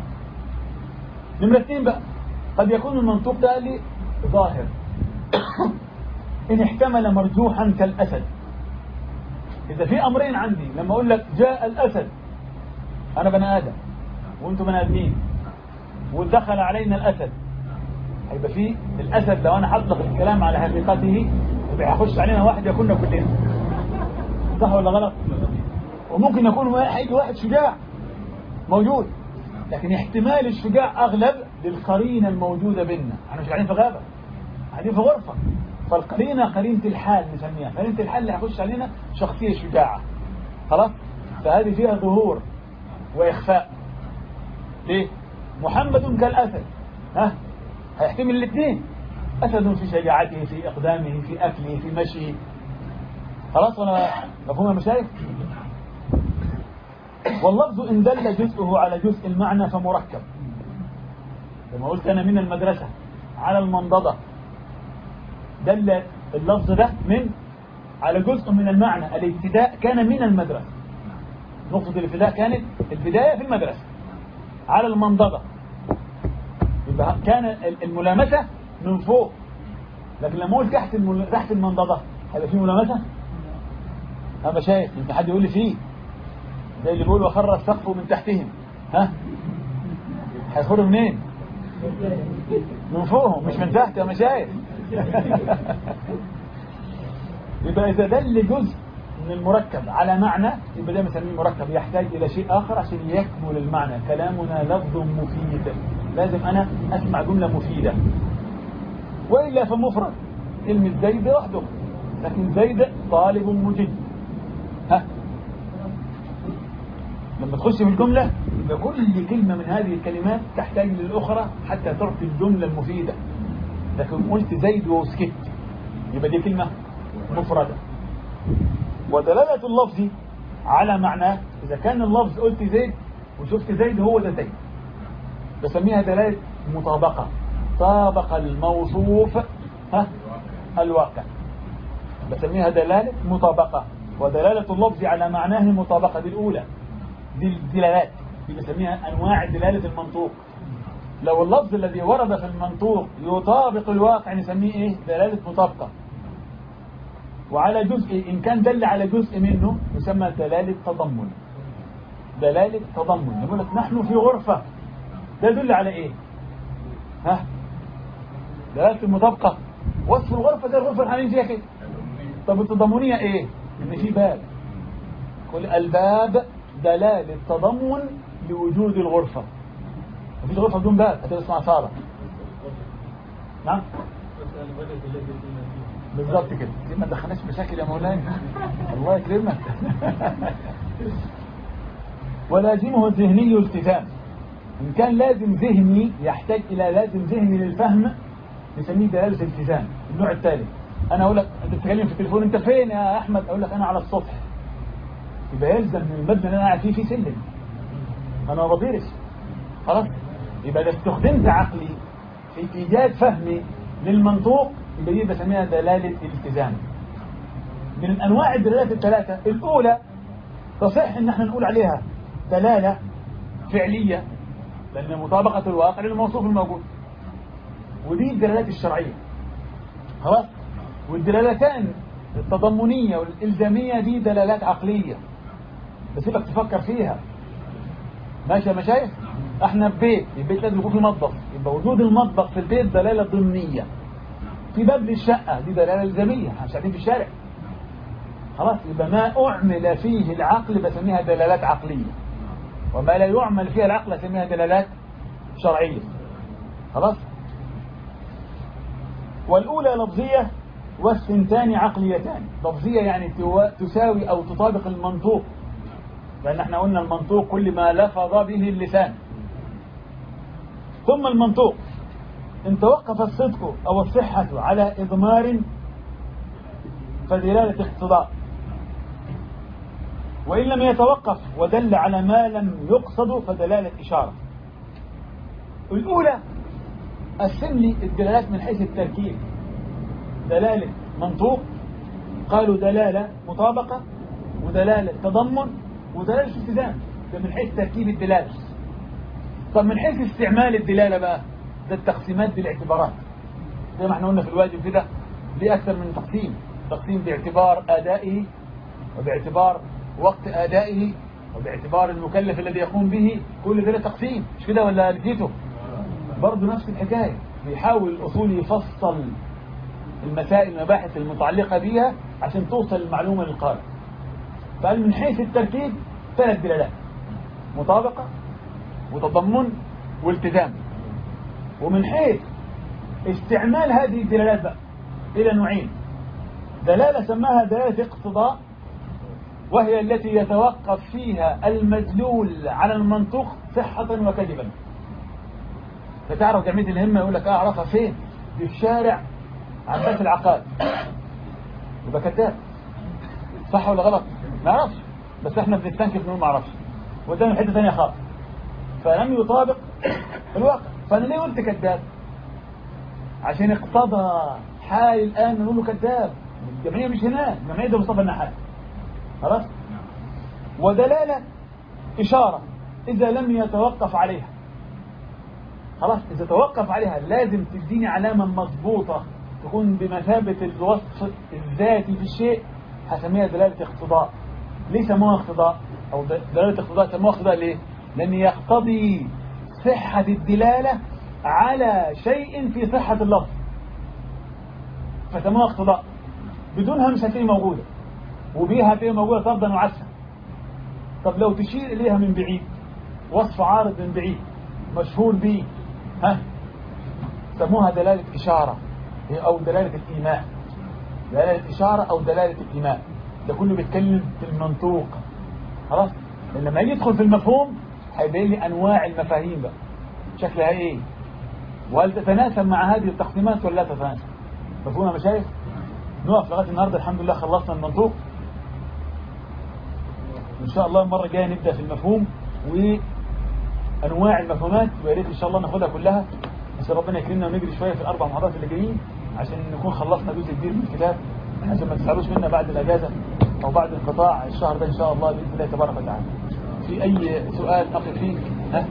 Speaker 1: نمرة اثنين بقى قد يكون المنطوق ده لي ظاهر إن احتمل مرجوحا كالأسد إذا في أمرين عندي لما أقول لك جاء الأسد أنا بني آدم وأنتم بني آدمين ودخل علينا الأسد هيبقى في الأسد لو أنا هطلق الكلام على حقيقته يبقى هيخش علينا واحد يكوننا كلنا صح ولا غلط وممكن يكون هيجي واحد شجاع موجود لكن احتمال الشجاع أغلب للقرينة الموجودة بيننا احنا مش قاعدين في غابة قاعدين في غرفة فالقرينة قرينة الحال نسميها قرينة الحال اللي هيخش علينا شخصية شجاعة خلاص فهذه فيها ظهور وإخفاء ليه محمد كالأسد ها هيحتمل الاثنين أسد في شجاعته في إقدامه في أكله في مشيه خلاص ولا مفهوم يا مشايخ واللفظ إن دل جزءه على جزء المعنى فمركب لما قلت أنا من المدرسة على المنضدة دل اللفظ ده من على جزء من المعنى الابتداء كان من المدرسة نقطة الابتداء كانت البداية في المدرسة على المنضدة يبقى كان الملامسة من فوق لكن لما اقول تحت المل... تحت المنضدة هيبقى في ملامسة ها مشايخ انت حد يقول لي فيه زي اللي بيقول وخر السقف من تحتهم ها هيدخلوا منين من فوقهم مش من تحت يا مشايخ يبقى إذا دل جزء من المركب على معنى يبقى ده بنسميه مركب يحتاج إلى شيء آخر عشان يكمل المعنى كلامنا لفظ مفيد لازم أنا أسمع جملة مفيدة وإلا فمفرد كلمة زيد وحده لكن زيد طالب مجد ها لما تخش في الجملة يبقى كل كلمة من هذه الكلمات تحتاج للأخرى حتى تعطي الجملة المفيدة لكن قلت زيد وسكت يبقى دي كلمة مفردة ودلالة اللفظ على معناه إذا كان اللفظ قلت زيد وشفت زيد هو ده زيد بسميها دلالة مطابقة طابق الموصوف ها الواقع بسميها دلالة مطابقة ودلالة اللفظ على معناه مطابقة دي الأولى دي الدلالات دي بسميها أنواع دلالة المنطوق لو اللفظ الذي ورد في المنطوق يطابق الواقع نسميه إيه دلالة مطابقة وعلى جزء إن كان دل على جزء منه يسمى دلالة تضمن دلالة تضمن يقول لك نحن في غرفة ده يدل على إيه ها دلالة المطابقة وصف الغرفة زي الغرفة اللي فيها كده طب التضمنية إيه إن في باب كل الباب دلالة تضمن لوجود الغرفة مفيش غرفة بدون باب هتبقى اسمها صالة نعم بالظبط كده دي ما دخلناش مشاكل يا مولانا الله يكرمك ولازمه الذهني التزام إن كان لازم ذهني يحتاج إلى لازم ذهني للفهم نسميه دلالة التزام النوع الثالث أنا أقول لك أنت بتتكلم في التليفون أنت فين يا أحمد أقول لك أنا على السطح يبقى يلزم من المبنى اللي أنا قاعد فيه في سلم أنا ما بطيرش خلاص يبقى إذا استخدمت عقلي في إيجاد فهمي للمنطوق يبقى دي بسميها دلالة التزام من أنواع الدلالات الثلاثة الأولى تصح إن احنا نقول عليها دلالة فعلية لأن مطابقة الواقع للموصوف الموجود ودي الدلالات الشرعية خلاص والدلالتان التضمنية والإلزامية دي دلالات عقلية بسيبك تفكر فيها ماشي يا مشايخ احنا في بيت البيت لازم يكون في مطبخ يبقى وجود المطبخ في البيت دلالة ضمنية في باب للشقة دي دلالة إلزامية احنا مش قاعدين في الشارع خلاص يبقى ما أعمل فيه العقل بسميها دلالات عقلية وما لا يعمل فيها العقل بسميها دلالات شرعية خلاص والأولى لفظية والثنتان عقليتان لفظية يعني تساوي أو تطابق المنطوق لأن احنا قلنا المنطوق كل ما لفظ به اللسان ثم المنطوق إن توقف الصدق أو الصحة على إضمار فدلالة اقتضاء وإن لم يتوقف ودل على ما لم يقصد فدلالة إشارة الأولى قسم لي الدلالات من حيث التركيب دلالة منطوق قالوا دلالة مطابقة ودلالة تضمن ودلالة التزام ده من حيث تركيب الدلالة طب من حيث استعمال الدلالة بقى ده التقسيمات بالاعتبارات زي ما احنا قلنا في الواجب كده ليه أكثر من تقسيم تقسيم باعتبار أدائه وباعتبار وقت أدائه وباعتبار المكلف الذي يقوم به كل ده تقسيم مش كده ولا لقيته برضه نفس الحكاية بيحاول الأصول يفصل المسائل المباحث المتعلقة بها عشان توصل المعلومة للقارئ فقال من حيث التركيب ثلاث دلالات مطابقة وتضمن والتزام ومن حيث استعمال هذه الدلالات بقى إلى نوعين دلالة سماها دلالة اقتضاء وهي التي يتوقف فيها المدلول على المنطوق صحة وكذبا فتعرف جمعية الهمة يقول لك أعرفها فين دي في شارع عباس العقاد يبقى كذاب صح ولا غلط ما اعرفش بس احنا بنستنكف نقول ما اعرفش قدامي حته ثانيه خالص فلم يطابق الواقع فانا ليه قلت كذاب عشان اقتضى حال الان نقول له كذاب الجمعيه مش هناك الجمعيه ده مصطفى النحاس خلاص ودلاله اشاره اذا لم يتوقف عليها خلاص إذا توقف عليها لازم تديني علامة مضبوطة تكون بمثابة الوصف الذاتي في الشيء هسميها دلالة اقتضاء ليه سموها اقتضاء أو دلالة اقتضاء سموها اقتضاء ليه لأن يقتضي صحة الدلالة على شيء في صحة اللفظ فسموها اقتضاء بدونها مش هتلاقي موجودة وبيها هتلاقي موجودة طردا وعسا طب لو تشير إليها من بعيد وصف عارض من بعيد مشهور به ها سموها دلالة إشارة أو دلالة الإيماء دلالة إشارة أو دلالة الإيماء ده كله بيتكلم في المنطوق خلاص لما يجي يدخل في المفهوم هيبين لي أنواع المفاهيم بقى شكلها إيه وهل تتناسب مع هذه التقسيمات ولا لا تتناسب مفهوم يا مشايخ نقف لغاية النهاردة الحمد لله خلصنا المنطوق إن شاء الله المرة الجاية نبدأ في المفهوم و انواع المفهومات ويا ريت ان شاء الله ناخدها كلها بس ربنا يكرمنا ونجري شويه في الاربع محاضرات اللي جايين عشان نكون خلصنا جزء كبير من الكتاب عشان ما تسالوش منا بعد الاجازه او بعد انقطاع الشهر ده ان شاء الله باذن الله تبارك وتعالى في اي سؤال اقف فيه ها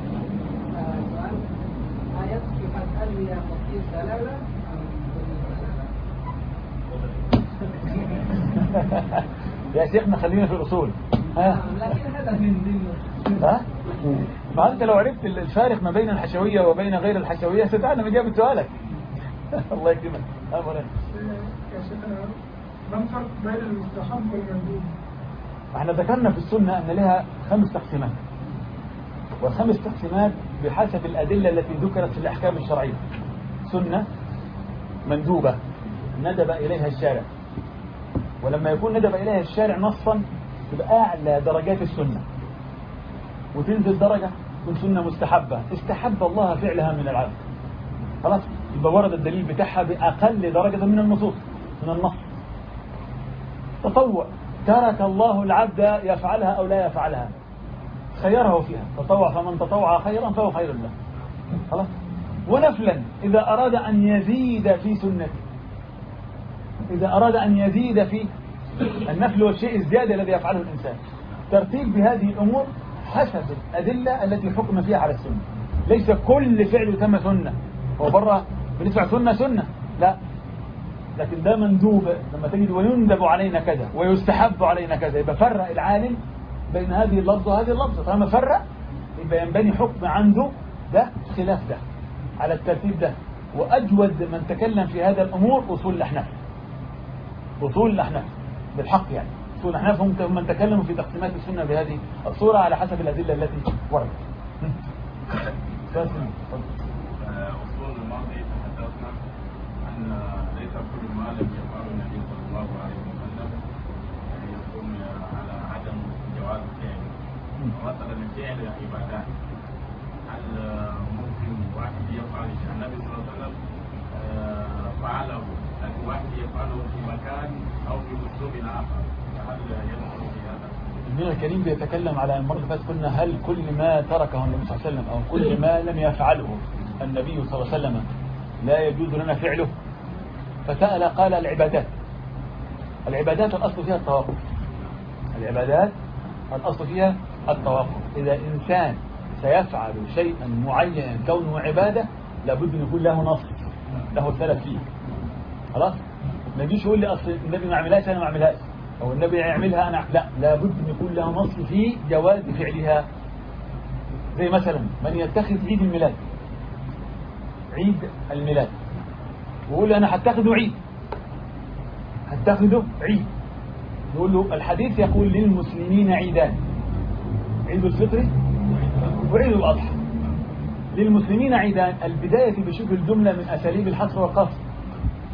Speaker 1: يا شيخنا خلينا في الاصول ها
Speaker 3: لكن هذا من ضمن
Speaker 1: ها ما أنت لو عرفت الفارق ما بين الحشوية وبين غير الحشوية ستعلم إجابة سؤالك الله يكرمك أمرا
Speaker 4: يا شيخنا ما الفرق بين المستحب والمندوب؟
Speaker 1: احنا ذكرنا في السنة أن لها خمس تقسيمات والخمس تقسيمات بحسب الأدلة التي ذكرت في الأحكام الشرعية سنة مندوبة ندب إليها الشارع ولما يكون ندب إليها الشارع نصا تبقى أعلى درجات السنة وتنزل درجة تكون سنة مستحبة استحب الله فعلها من العبد خلاص يبقى ورد الدليل بتاعها بأقل درجة من النصوص من النص تطوع ترك الله العبد يفعلها أو لا يفعلها خيره فيها تطوع فمن تطوع خيرا فهو خير له خلاص ونفلا إذا أراد أن يزيد في سنته إذا أراد أن يزيد في النفل والشيء الزيادة الذي يفعله الإنسان ترتيب بهذه الأمور حسب الأدلة التي حكم فيها على السنة ليس كل فعل يسمى سنة هو بره بنسمع سنة سنة لا لكن ده مندوب لما تجد ويندب علينا كذا ويستحب علينا كذا يبقى فرق العالم بين هذه اللفظة وهذه اللفظة طالما فرق يبقى ينبني حكم عنده ده خلاف ده على الترتيب ده وأجود من تكلم في هذا الأمور أصول الأحناف أصول الأحناف بالحق يعني أصول الأحناف هم من تكلموا في تقسيمات السنة بهذه الصورة على حسب الأدلة التي وردت
Speaker 5: أصول الماضي تحدثنا أن ليس كل ما لم يفعله النبي صلى الله عليه وسلم يعني يكون على عدم جواز فعله مثلا فعل العبادات هل ممكن واحد يفعل النبي صلى الله عليه وسلم آه، فعله لكن واحد يفعله في مكان أو في أسلوب آخر فهل يدخل في هذا؟
Speaker 1: ابن الكريم بيتكلم على المرة اللي فاتت قلنا هل كل ما تركه النبي صلى الله عليه وسلم أو كل ما لم يفعله النبي صلى الله عليه وسلم لا يجوز لنا فعله فسأل قال العبادات العبادات الأصل فيها التوقف العبادات الأصل فيها التوقف إذا إنسان سيفعل شيئا معينا كونه عبادة لابد أن يكون له نص له سلف فيه خلاص ما يجيش يقول لي أصل النبي ما عملهاش أنا ما عملهاش أو النبي يعملها أنا لا لابد أن يكون له نص في جواز فعلها زي مثلا من يتخذ عيد الميلاد عيد الميلاد ويقول أنا هتخذه عيد هتخذه عيد يقول له الحديث يقول للمسلمين عيدان عيد الفطر وعيد الأضحى للمسلمين عيدان البداية بشبه الجملة من أساليب الحصر والقصر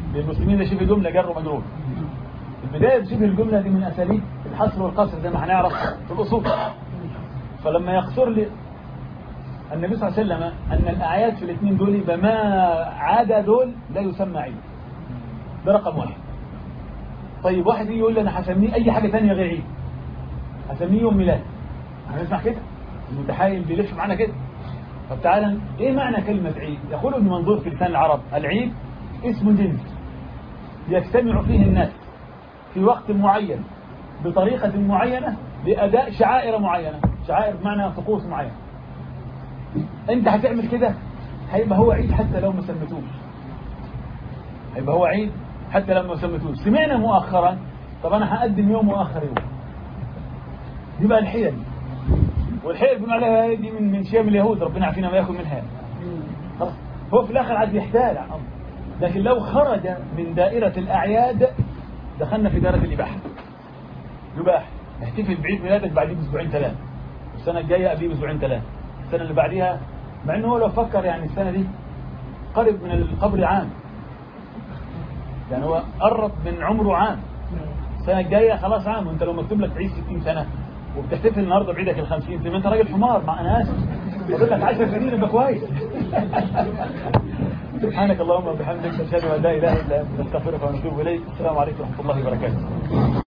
Speaker 1: للمسلمين ده شبه جملة جر ومجرور البداية شبه الجملة دي من أساليب الحصر والقصر زي ما هنعرف في الأصول فلما يقصر لي النبي صلى الله عليه وسلم أن الأعياد في الاثنين دول بما عدا دول لا يسمى عيد ده رقم واحد طيب واحد يجي يقول لي أنا هسميه أي حاجة تانية غير عيد هسميه يوم ميلاد هنسمع كده المتحايل بيلف معانا كده طب تعالى ايه معنى كلمة عيد يقول ابن منظور في لسان العرب العيد اسم جنس يجتمع فيه الناس في وقت معين بطريقة معينة لأداء شعائر معينة شعائر بمعنى طقوس معينة انت هتعمل كده هيبقى هو عيد حتى لو ما سميتوش هيبقى هو عيد حتى لو ما سميتوش سمعنا مؤخرا طب انا هقدم يوم مؤخر يوم دي بقى الحيل والحيل بنقول عليها دي من من شيم اليهود ربنا عافينا ما ياكل منها خلاص هو في الاخر عاد يحتال عن أمر. لكن لو خرج من دائرة الأعياد دخلنا في دائرة الإباحة يباح احتفل بعيد ميلادك بعديه بأسبوعين ثلاثة السنة الجاية قبليه بأسبوعين ثلاثة السنة اللي بعديها مع انه هو لو فكر يعني السنة دي قرب من القبر عام يعني هو قرب من عمره عام السنة الجاية خلاص عام وانت لو مكتوب لك تعيش 60 سنة وبتحتفل النهارده بعيدك ال 50 سنة انت راجل حمار مع انا اسف بقول لك 10 سنين يبقى كويس سبحانك اللهم وبحمدك اشهد ان لا اله الا انت نستغفرك ونتوب اليك السلام عليكم ورحمه الله وبركاته